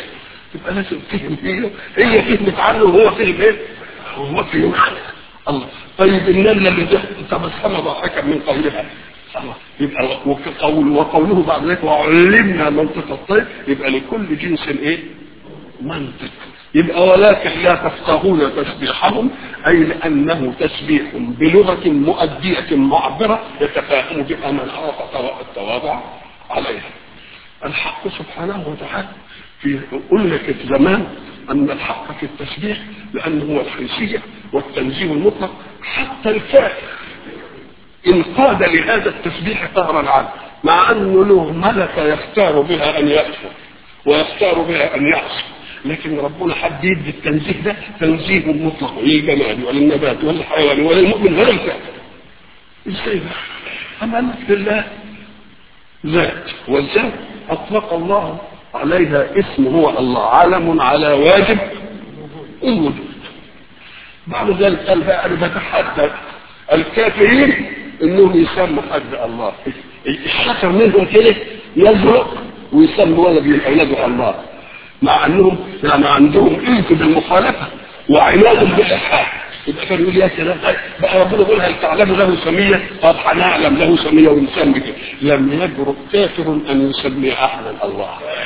تبقى لازم تفهم هي هي فهمت عنه وهو فهم ايه؟ وهو فهم عنها الله طيب النملة اللي تبسم ضاحكا من قولها الله يبقى وقول وقوله بعد ذلك وعلمنا منطق الطير يبقى لكل جنس ايه؟ منطق يبقى ولكن لا تفقهون تسبيحهم اي لانه تسبيح بلغه مؤديه معبره يتفاهم بها من عرف التواضع عليها. الحق سبحانه وتعالى في قلنا في زمان ان الحق في التسبيح لانه هو الحيثيه والتنزيه المطلق حتى الكافر انقاد لهذا التسبيح قهرا عنه مع انه له ملكه يختار بها ان يكفر ويختار بها ان يعصي لكن ربنا حد يدي التنزيه ده تنزيه مطلق للجمال وللنبات وللحيوان وللمؤمن وللكافر ازاي ده؟ اما انك لله ذات والذات اطلق الله عليها اسم هو الله علم على واجب الوجود بعد ذلك قال بقى انا بتحدى الكافرين انهم يسموا حد الله الشكر منهم كده يزرق ويسموا ولد من اولاده الله مع انهم يعني عندهم انت بالمخالفه وعناد بالالحاد يبقى كان يقول يا سلام بقى ربنا يقول هل تعلم له سميه؟ طب هنعلم له سميه ونسمي كده لم يجرؤ كافر ان يسمي احدا الله.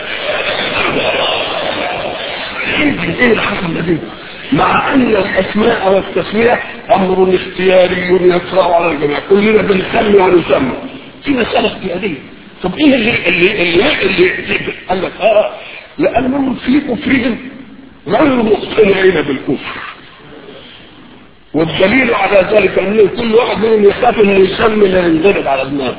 ايه اللي حصل ده مع ان الاسماء والتسميه امر اختياري يطرا على الجميع كلنا بنسمي ونسمى في مساله اختياريه طب ايه اللي اللي اللي, اللي قال لك اه لانهم في كفرهم غير مقتنعين بالكفر والدليل على ذلك ان كل واحد منهم يخاف انه يسمي لا ينضرب على دماغه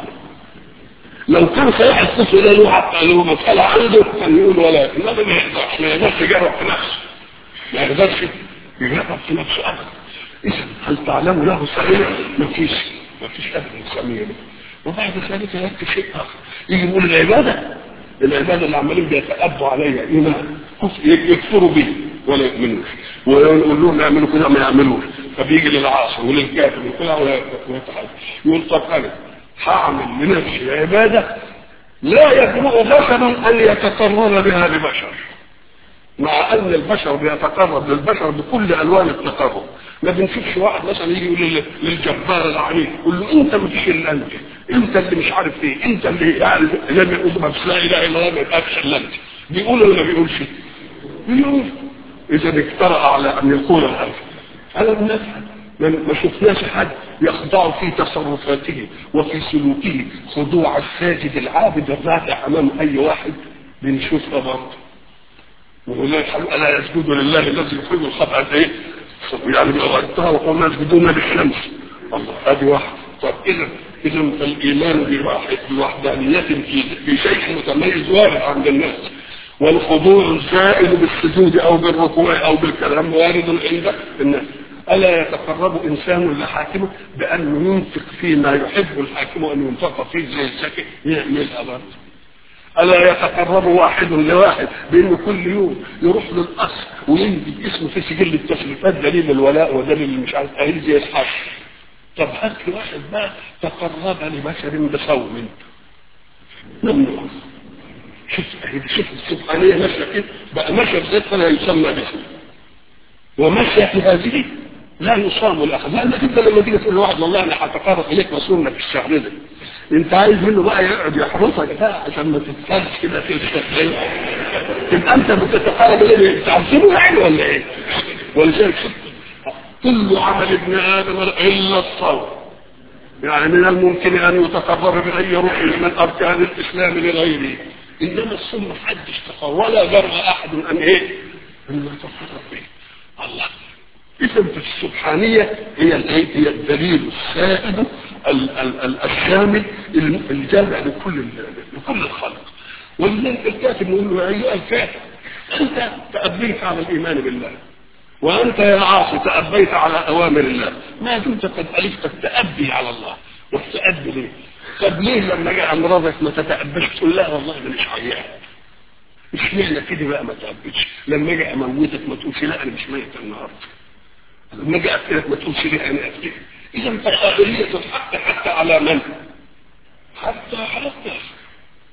لو كان صحيح الكفر ده له حتى له مساله عنده كان يقول ولا انما ما يقدرش ما يقدرش يجرب في نفسه ما يقدرش يجرب في نفسه ابدا اذا هل تعلم له سميه؟ ما فيش ما فيش ابدا سميه له وبعد ذلك يأتي شيء اخر يجي يقول العباده العباده اللي عمالين بيتأبوا عليها ايمان يكفروا به ولا يؤمنوش ويقول لهم اعملوا كده ما يعملوش فبيجي للعاصي وللكافر وكده ويتحدث يقول طب انا هعمل لنفسي عباده لا يجرؤ بشر ان يتقرر بها لبشر مع ان البشر بيتقرب للبشر بكل الوان التقرب ما بنشوفش واحد مثلا يجي يقول للجبار العنيف يقول له انت ما فيش الا انت انت اللي مش عارف ايه انت اللي يعني لم يقول ما لا اله الا الله ما يبقاش الا انت بيقول ولا ما بيقولش بيقول اذا اجترأ على ان يقول هذا الم نفهم ما شفناش حد يخضع في تصرفاته وفي سلوكه خضوع الساجد العابد الراكع امام اي واحد بنشوفها برضه وهناك الا يسجد لله الذي يخرج الخطأ ايه؟ يعني بغيرتها وقوم يسجدون للشمس الله ادي واحد طب اذا اذا فالايمان بواحد بوحدانية في في شيء متميز وارد عند الناس والخضوع الزائد بالسجود او بالركوع او بالكلام وارد عند الناس ألا يتقرب إنسان لحاكمه بأن ينفق فيما يحب الحاكم أن ينفق فيه زي الزكاة يعملها برضه ألا يتقرب واحد لواحد بأنه كل يوم يروح للأصل وينجد اسمه في سجل التسليفات دليل الولاء ودليل مش عارف أهل زي أصحاب طب هات لي واحد بقى تقرب لبشر بصوم ممنوع شوف شوف السبحانية ماشية كده بقى ماشية بذات فلا يسمى باسمه وماشية في هذه لا يصام الاخر لانك انت لما تيجي تقول لواحد والله انا هتقرب اليك مصومنا في الشهر ده انت عايز منه بقى يقعد يحرسك بقى عشان ما تتفلش كده في الشهر تبقى انت بتتقرب اليه تعصبه يعني ولا ايه؟ ولذلك كل عمل ابن ادم الا الصوم يعني من الممكن ان يتقرب باي ركن من اركان الاسلام لغيره انما الصوم محدش تقرب ولا جرى احد ان ايه؟ ان يتقرب به الله اذا السبحانيه هي الايه هي الدليل السائد ال ال ال الشامل الجامع لكل لكل الخلق ولذلك الكاتب يقول له ايها الكاتب انت تأبيت على الايمان بالله وانت يا عاصي تأبيت على اوامر الله ما دمت قد الفت التأبي على الله والتأبي ليه؟ طب ليه لما جاء امراضك ما تتأبش تقول لا والله ده مش عيان اشمعنى كده بقى ما تأبتش لما اجي اموتك ما تقولش لا انا مش ميت النهارده لما اجي اقتلك ما تقولش ليه انا اقتلك اذا فالقابليه الحق حتى على من؟ حتى على الناس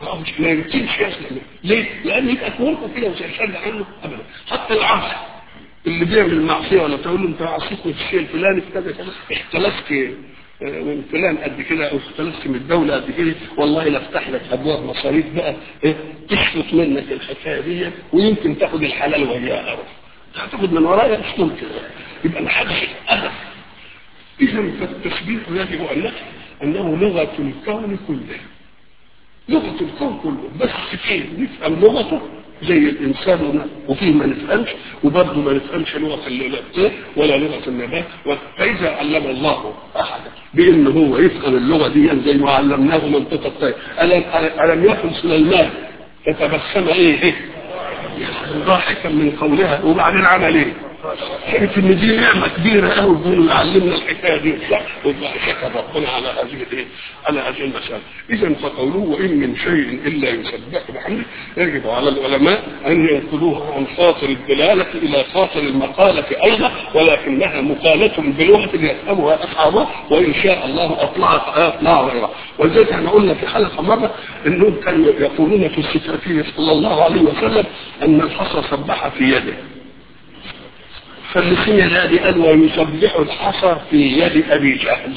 مش ما يمكنش يسلم ليه؟ لان يبقى كونكم كده مش هيشد عنه ابدا حتى العاصي اللي بيعمل معصيه ولا تقول له انت عصيتني في الشيء الفلاني في كذا كذا اختلفت من فلان قد كده او اختلفت من الدوله قد كده والله لا افتح لك ابواب مصاريف بقى ايه تشفط منك الحكايه دي ويمكن تاخد الحلال وياها هتاخد من ورايا مش ممكن يبقى محدش ابدا اذا فالتشبيه يجب ان نفهم انه لغه الكون كله لغه الكون كله بس فيه نفهم لغته زي الانسان وفيه ما نفهمش وبرضه ما نفهمش لغه النبات ولا لغه النبات فاذا علم الله احدا بان هو يفهم اللغه دي زي ما علمناه منطقه الطير الم الم يكن سليمان فتبسم ايه ايه ضاحكا من قولها وبعدين عمل ايه؟ شايف ان دي نعمه كبيره قوي انه يعلمنا الحكايه دي صح شكر ربنا على هذه الايه؟ على هذه المساله اذا فقوله وان من شيء الا يسبح بحمده يجب على العلماء ان ينقلوها عن خاطر الدلاله الى خاطر المقاله ايضا ولكنها مقاله بلغه يفهمها اصحابها وان شاء الله اطلع اطلع غيرها ولذلك احنا قلنا في حلقه مره انهم كانوا يقولون في الصفاتيه صلى الله عليه وسلم ان الحصى سبح في يده فالمسيح الذي قال ويسبح الحصى في يد ابي جهل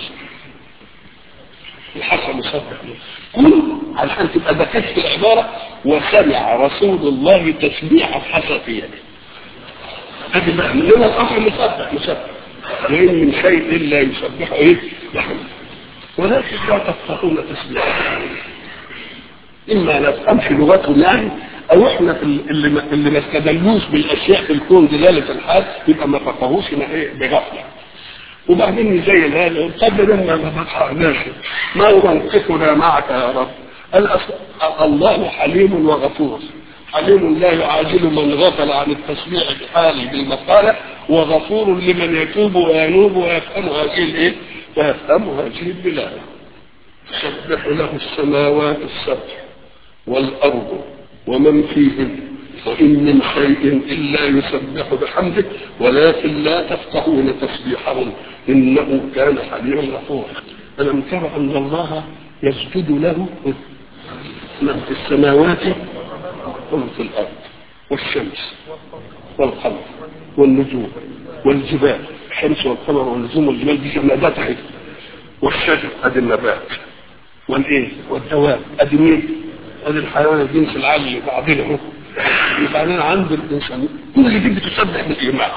الحصى مسبح كل عشان تبقى بكت في العباره وسمع رسول الله تسبيح الحصى في يده هذه بقى من هنا الامر مسبح مسبح وان من شيء الا يسبح ايه بحمده ولكن لا تفقهون تسبيحه اما لا تفهمش لغتهم يعني او احنا في اللي ما, اللي ما استدلوش بالاشياء في الكون دلاله الحال يبقى ما فقهوش ايه بغفله وبعدين زي هذا قبل لما ما فتحناش ما هو موقفنا معك يا رب الله حليم وغفور حليم لا يعاجل من غفل عن التسبيح بحاله بالمقالة وغفور لمن يتوب وينوب ويفهم هذه الايه؟ ويفهم هذه البلاد تسبح له السماوات السبع والأرض ومن فيهن وإن من شيء إلا يسبح بحمده ولكن لا تفقهون تسبيحهم إنه كان حليما غفورا ألم تر أن الله يسجد له من في السماوات ومن في الأرض والشمس والقمر والنجوم والجبال الشمس والقمر والنجوم والجبال دي جمادات عيد والشجر ادي النبات والايه والدواب ادي مين ادي الحيوان الجنس العالي بعدين اهو بعدين عند الانسان كل دي بتسبح بالايمان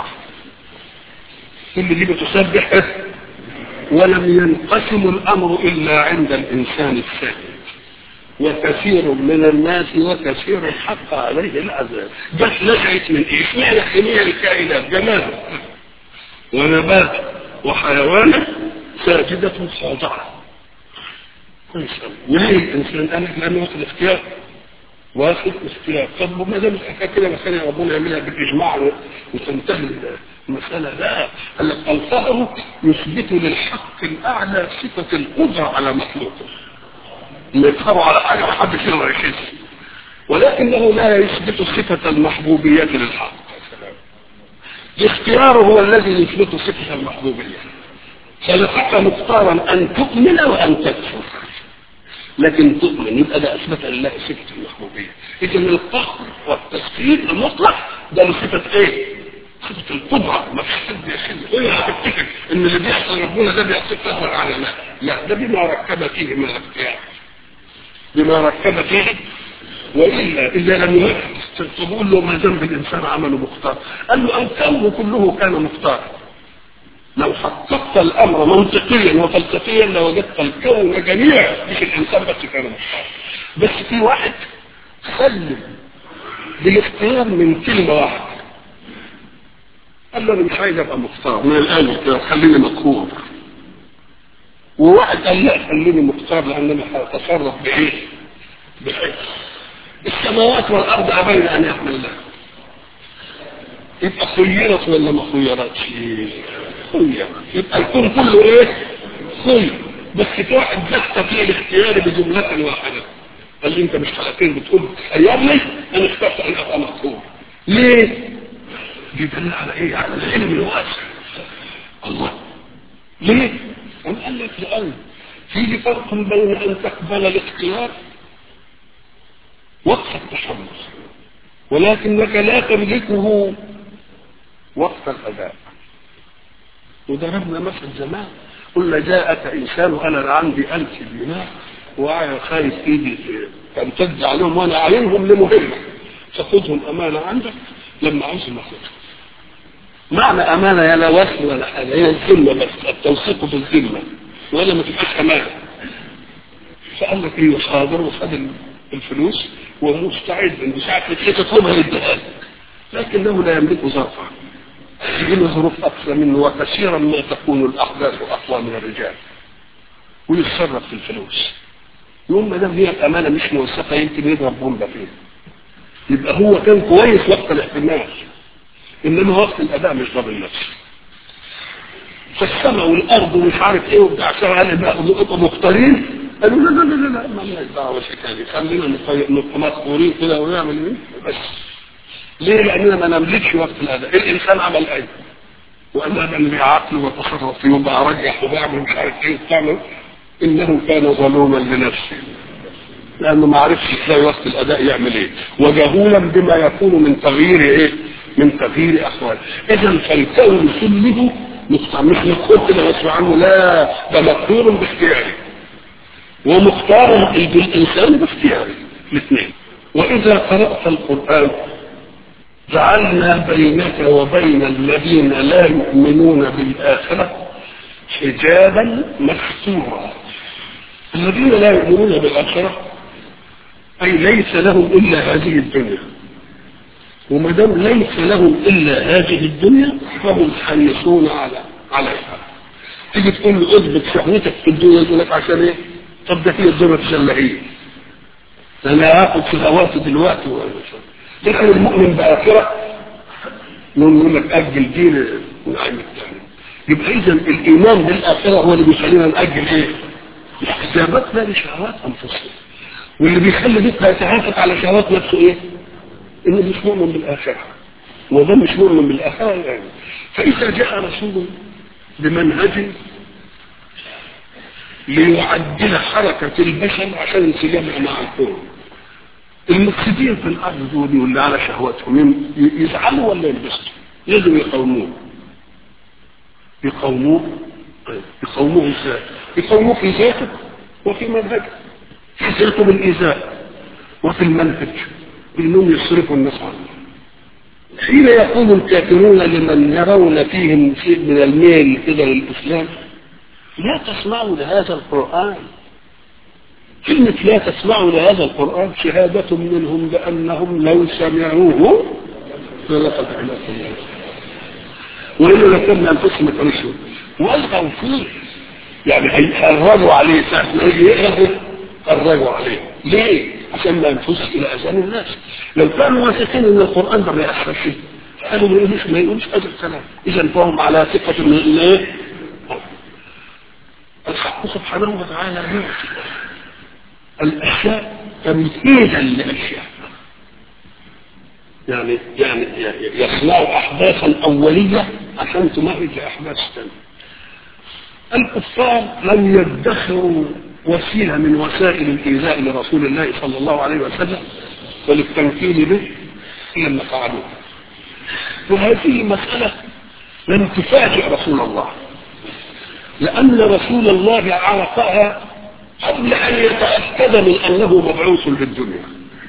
كل دي بتسبح ولم ينقسم الامر الا عند الانسان الثاني وكثير من الناس وكثير حق عليه العذاب بس نشأت من ايه؟ اشمعنى حمية الكائنات جمال ونبات وحيوان ساجدة خاضعة كويس وليه الانسان قال لك لانه واخد اختيار واخد اختيار طب ما دام الحكايه كده مثلا ربنا يعملها بالاجماع وتنتهي المسألة لا قال لك الفهر يثبت للحق الأعلى صفة القدرة على مخلوقه يظهروا على حاجة ما حدش يقدر يحس ولكنه لا يثبت صفة المحبوبية للحق الاختيار هو الذي يثبت صفة المحبوبية خلقك مختارا أن تؤمن وأن تكفر لكن تؤمن يبقى ده أثبت لله صفة المحبوبية إذا القهر والتسخير المطلق ده من صفة إيه؟ صفة القدرة ما فيش حد يحل إيه هتفتكر إن اللي بيحصل ربنا ده بيحصل قدر على ما لا ده بما ركب فيه من الاختيار بما ركب فيه والا اذا لم تقول له ما ذنب الانسان عمله مختار قال له الكون كله كان مختار لو حققت الامر منطقيا وفلسفيا لوجدت الكون جميع مش الانسان بس كان مختار بس في واحد سلم بالاختيار من كلمه واحده قال له انا مش عايز ابقى مختار من الان كده خليني مقهور وواحد قال لا خليني مختار لان انا هتصرف بايه؟ بحيث السماوات والارض ابين ان يحمل الله يبقى خيرت ولا ما خيرتش؟ خيرت يبقى الكون كله ايه؟ خير بس في واحد دخل فيه الاختيار بجملة واحدة قال لي انت مش حلقتين بتقول خيرني انا اخترت ان ابقى مقهور ليه؟ دي دليل على ايه؟ على العلم الواسع الله ليه؟ أم قال لك لأن في فرق بين أن تقبل الاختيار وقت التحمل ولكنك لا تملكه وقت الأداء وضربنا مثل زمان قلنا جاءك إنسان أنا عندي ألف دينار وأنا خايف إيدي تمتد عليهم وأنا أعينهم لمهمة تاخذهم أمانة عندك لما عاوزهم أخذهم معنى أمانة يا لا وصل ولا حاجة هي الذمة بس التوثيق في الذمة ولا ما تبقاش أمانة فقال لك إيه حاضر وخد الفلوس ومستعد إن ساعة ما تيجي تطلبها يديها لك لكنه لا يملك ظرفا يجي له ظروف أقصى منه وكثيرا ما تكون الأحداث أقوى من الرجال ويتصرف في الفلوس يوم ما دام هي الأمانة مش موثقة يمكن يضرب بومبا فيه يبقى هو كان كويس وقت الاحتمال انما وقت الاداء مش ضامن نفسه فالسماء والارض ومش عارف ايه وبتاع قال بقى مختارين قالوا لا لا لا لا ما لناش دعوه بالحكايه دي خلينا نبقى مذكورين كده ونعمل ايه بس ليه؟ لاننا ما نملكش وقت الاداء الانسان عمل ايه وانا من بعقله وتصرف فيه وبقى ارجح وبعمل مش عارف ايه وبتعمل انه كان ظلوما لنفسه لانه ما عرفش ازاي وقت الاداء يعمل ايه وجهولا بما يكون من تغيير ايه من تغيير احوال اذا فالكون كله مش مختار كده غصب عنه لا ده مقدور باختياره ومختار بالانسان باختياره الاثنين واذا قرات القران جعلنا بينك وبين الذين لا يؤمنون بالاخره حجابا مستورا الذين لا يؤمنون بالاخره أي ليس لهم إلا هذه الدنيا وما دام ليس لهم إلا هذه الدنيا فهم حريصون على عليها تيجي تقول له اضبط شهوتك في الدنيا يقول لك عشان ايه؟ طب ده هي الدنيا تشل ايه؟ انا هاخد شهواتي دلوقتي لكن المؤمن بآخرة يقول لك أجل دين نعم الثاني يبقى إذا الإيمان بالآخرة هو اللي بيخلينا نأجل إيه؟ استجابتنا لشهوات أنفسنا واللي بيخلي بيتها يتحاسب على شهوات نفسه ايه؟ انه مش مؤمن بالاخره وده مش مؤمن بالاخره يعني فاذا جاء رسول بمنهج ليعدل حركة البشر عشان انسجامها مع الكون المفسدين في الارض دول واللي على شهواتهم يزعلوا ولا ينبسطوا؟ لازم يقاوموه يقاوموه يقاوموه ازاي؟ يقاوموه في ذاته وفي منهجه في ذاته بالإيذاء وفي المنهج بأنهم يصرفوا الناس عنه حين يقول الكافرون لمن يرون فيهم شيء من الميل كده للإسلام لا تسمعوا لهذا القرآن كلمة لا تسمعوا لهذا القرآن شهادة منهم بأنهم لو سمعوه لقد الله وإلا لكن أنفسهم يترشوا والغوا فيه يعني هيهرجوا عليه ساعة ما يجي يقرأ فرجوا عليه ليه؟ عشان ما ينفذش الى اذان الناس لو كانوا واثقين ان القران ده ما ياثرش قالوا ما يقولوش ما يقولوش هذا الكلام اذا فهم على ثقه من الايه؟ الحق سبحانه وتعالى يعطي الاشياء تمهيدا لاشياء يعني يعني يصنعوا احداثا اوليه عشان تمهد لاحداث ثانيه الكفار لم يدخروا وسيله من وسائل الايذاء لرسول الله صلى الله عليه وسلم وللتمكين به الا ما فعلوه وهذه مساله لم تفاجئ رسول الله لان رسول الله عرفها قبل ان يتاكد من انه مبعوث للدنيا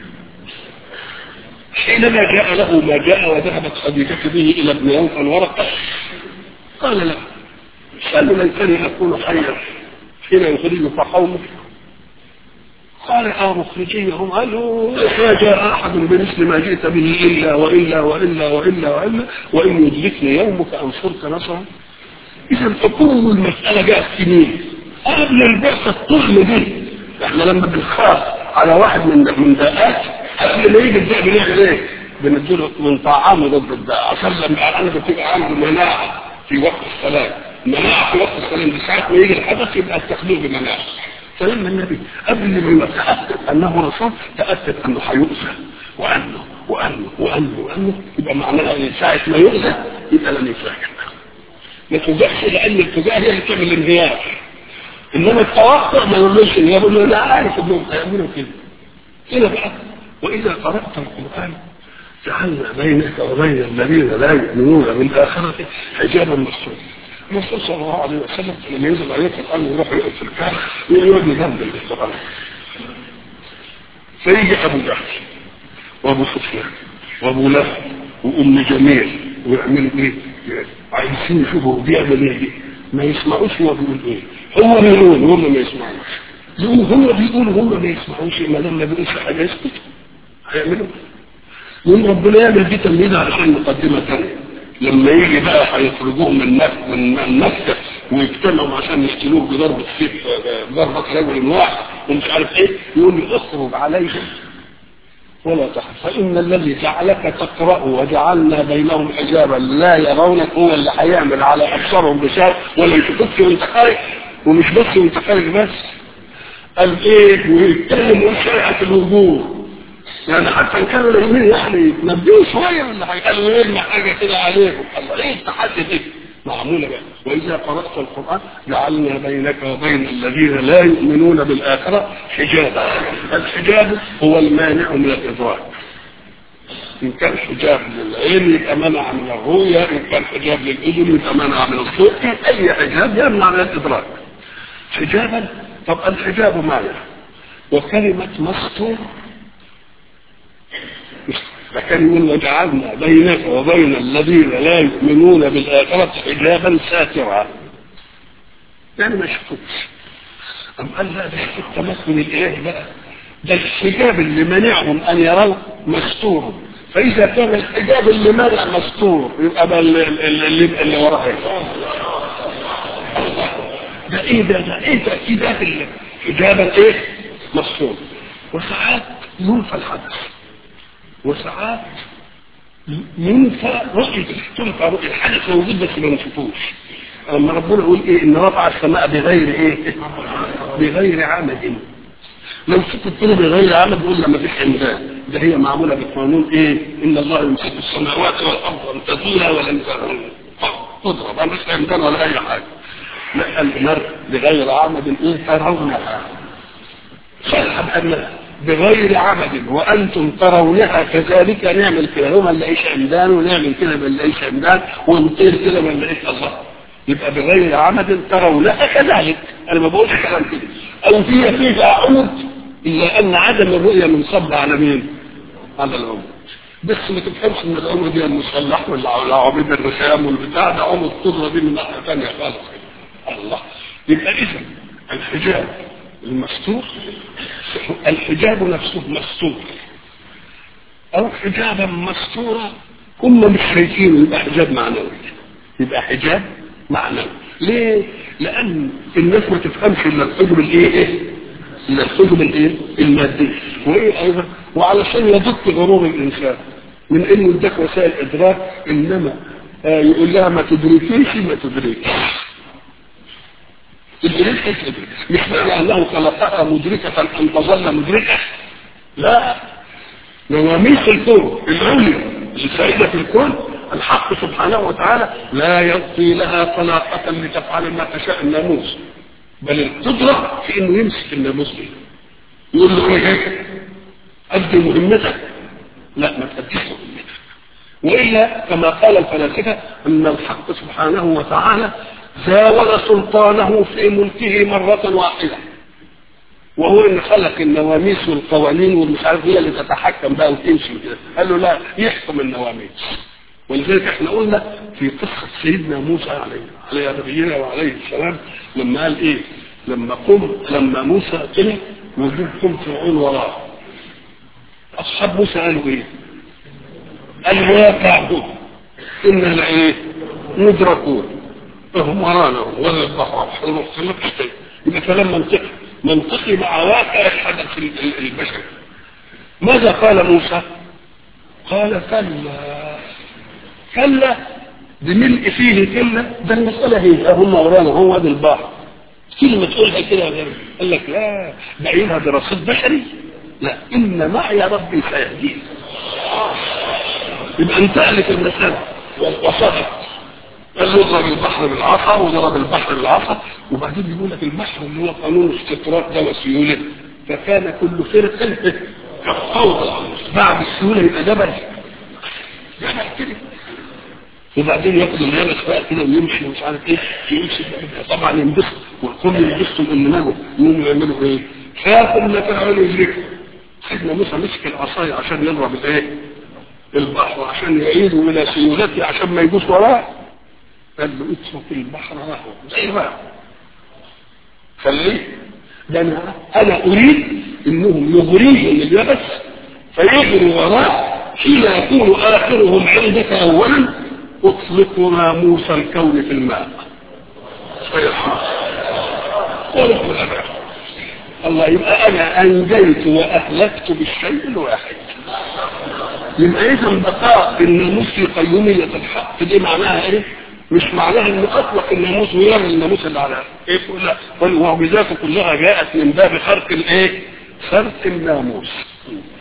حينما جاء له ما جاء وذهبت خديجة به إلى ابن يوم الورقة قال لا قال ليتني أكون حيا حين يخرجك قومك قال اه مخرجيهم قالوا ما جاء احد بمثل ما جئت به الا والا والا والا والا وان يدركني يومك انصرك نصرا اذا تكون المساله جاءت سنين قبل البعثه الطفل دي احنا لما بنخاف على واحد من من دقات قبل ما يجي الداء بنعمل ايه؟ بنديله من طعامه ضد الداء عشان لما انا بتبقى عنده مناعه في وقت الصلاه مناعه في وقت الصلاه دي ساعات ما يجي الحدث يبقى التخدير بمناعه فلما النبي قبل ما يتاكد انه رسول تاكد انه هيؤذى وانه وانه وانه وانه يبقى معناها ان ساعه ما يؤذى يبقى لن يفاجئ ما توجعش لان الفجاءه هي اللي بتعمل الانهيار انما التوقع ما يقولوش يقول له لا عارف انهم هيعملوا كده كده بقى وإذا قرأت القرآن جعلنا بينك وبين الذين لا يؤمنون بالآخرة حجابا مستورا الرسول صلى الله عليه وسلم لما ينزل عليه القرآن يروح يقف في الكعبة ويقعد جنب القرآن فيجي أبو جهل وأبو سفيان وأبو لهب وأم جميل ويعملوا إيه؟ عايزين يشوفوا بيعمل إيه دي ما يسمعوش هو بيقول إيه هو بيقول هم ما يسمعوش يقول هو بيقول هم ما يسمعوش ما لما بيقولش حاجة يسكت هيعملوا يقول ربنا يعمل دي تمهيد علشان مقدمة ثانية لما يجي بقى هيخرجوه من نفس من المكتب ويجتمعوا عشان يقتلوه بضربة سيف ضربة رجل واحد ومش عارف ايه يقول لي اخرج عليهم ولا تخف فإن الذي جعلك تقرأ وجعلنا بينهم حجابا لا يرونك هو اللي هيعمل على أبصارهم بشار ولا يشوفك وانت خارج ومش بس وانت خارج بس قال ايه ويتكلم وشريعة الوجوه يعني حتى ان كانوا اليمين يعني يتنبهوا شويه ولا حاجه قالوا يرمي حاجه كده عليكم الله ايه التحدي دي معموله بقى واذا قرات القران جعلنا بينك وبين الذين لا يؤمنون بالاخره حجابا الحجاب هو المانع من الادراك ان كان حجاب للعين يبقى منع من الرؤيه ان كان حجاب للاذن يبقى منع من الصوت اي حجاب يمنع من الادراك حجابا طب الحجاب معنى وكلمه مستور فكان يقول وجعلنا بينك وبين الذين لا يؤمنون بالآخرة حجابا ساترا يعني ما شفتش أم قال لا ده التمكن الإلهي بقى ده الحجاب اللي منعهم أن يروا مستور فإذا كان الحجاب اللي منع مستور يبقى بقى اللي, اللي, اللي وراه ده ايه ده ده ايه تأكيدات حجابا ايه مستور وساعات ينفى الحدث وساعات ينفى رؤية تنفى رؤية الحدث موجود بس ما نشوفوش اما ربنا يقول ايه ان رفع السماء بغير ايه بغير عمد لو شفت كده بغير عمد يقول لما فيش عمدان ده هي معموله بقانون ايه ان الله يمسك السماوات والارض ان تزولا ولن تضرب ما فيش عمدان ولا اي حاجه لا النار بغير عمد ايه ترونها صلح بانها بغير عمد وانتم ترونها كذلك نعمل كده ما نلاقيش عمدان ونعمل كده ما نلاقيش عمدان ونطير كده ما نلاقيش الله يبقى بغير عمد ترونها كذلك انا ما بقولش كلام كده او فيها فيها عمد الا ان عدم الرؤيه منصب على مين؟ على العمد بس ما تفهمش ان العمر دي المصلح ولا عمود الرسام والبتاع ده عمر القدره دي من ناحيه ثانيه خالص الله يبقى اذا الحجاب المستور الحجاب نفسه مستور او حجابا مستورا هم مش شايفينه يبقى حجاب معنوي يبقى حجاب معنوي ليه لان الناس ما تفهمش الا الحجب الايه ايه الا الحجب الايه المادي وايه ايضا وعلشان يدق غرور الانسان من انه اداك وسائل ادراك انما آه يقول لها ما تدركيش ما تدركش تدرك تدرك مش معنى انه خلقها مدركة ان تظل مدركة لا نواميس الكون العليا السائدة في الكون الحق سبحانه وتعالى لا يعطي لها طلاقة لتفعل ما تشاء الناموس بل القدرة في انه يمسك الناموس دي يقول له ايه هيك ادي مهمتك لا ما تأديش مهمتك والا كما قال الفلاسفة ان الحق سبحانه وتعالى زاول سلطانه في ملكه مرة واحدة وهو ان خلق النواميس والقوانين والمش عارف هي اللي تتحكم بقى وتمشي كده قال له لا يحكم النواميس ولذلك احنا قلنا في قصة سيدنا موسى عليه عليه نبينا وعليه السلام لما قال ايه لما قم لما موسى طلع وجود قم فرعون وراه اصحاب موسى قالوا ايه الواقع إنا ايه ندركون فهم ورانا ولا البحر يبقى كلام منطقي منطقي مع واقع الحدث البشري ماذا قال موسى قال كلا كلا بملء فيه كلا ده المسألة هي هم ورانا هو وادي البحر كلمة تقولها كده قال لك لا بعينها دراسات بشري لا إن معي ربي سيهدين يبقى انتهلك المسألة وصدق قال له اضرب البحر بالعصا وضرب البحر بالعصا وبعدين بيقول لك البحر اللي هو قانون استطراق ده وسيوله فكان كل فرق كالفوضى بعد السهولة يبقى جبل جبل كده وبعدين ياخد اليابس بقى كده ويمشي ومش عارف ايه يمشي طبعا ينبسط والقوم ينبسطوا ان ماله يقوموا يعملوا ايه؟ خافوا ان فرعون يدركوا سيدنا موسى مسك العصايه عشان يضرب الايه؟ البحر عشان يعيدوا الى سيولته عشان ما يجوش وراه قال له اترك البحر رهو زي ما خليه ده انا انا اريد انهم يغريهم اليبس فيجروا وراه حين يكون اخرهم عندك اولا اطلق ناموس الكون في الماء فيصحى الله يبقى انا انجيت واهلكت بالشيء الواحد يبقى اذا بقاء الناموس في قيومية الحق دي معناها ايه مش معناها ان اطلق الناموس ويرمي الناموس اللي على ايه لا والمعجزات كلها جاءت من باب خرق الايه خرق الناموس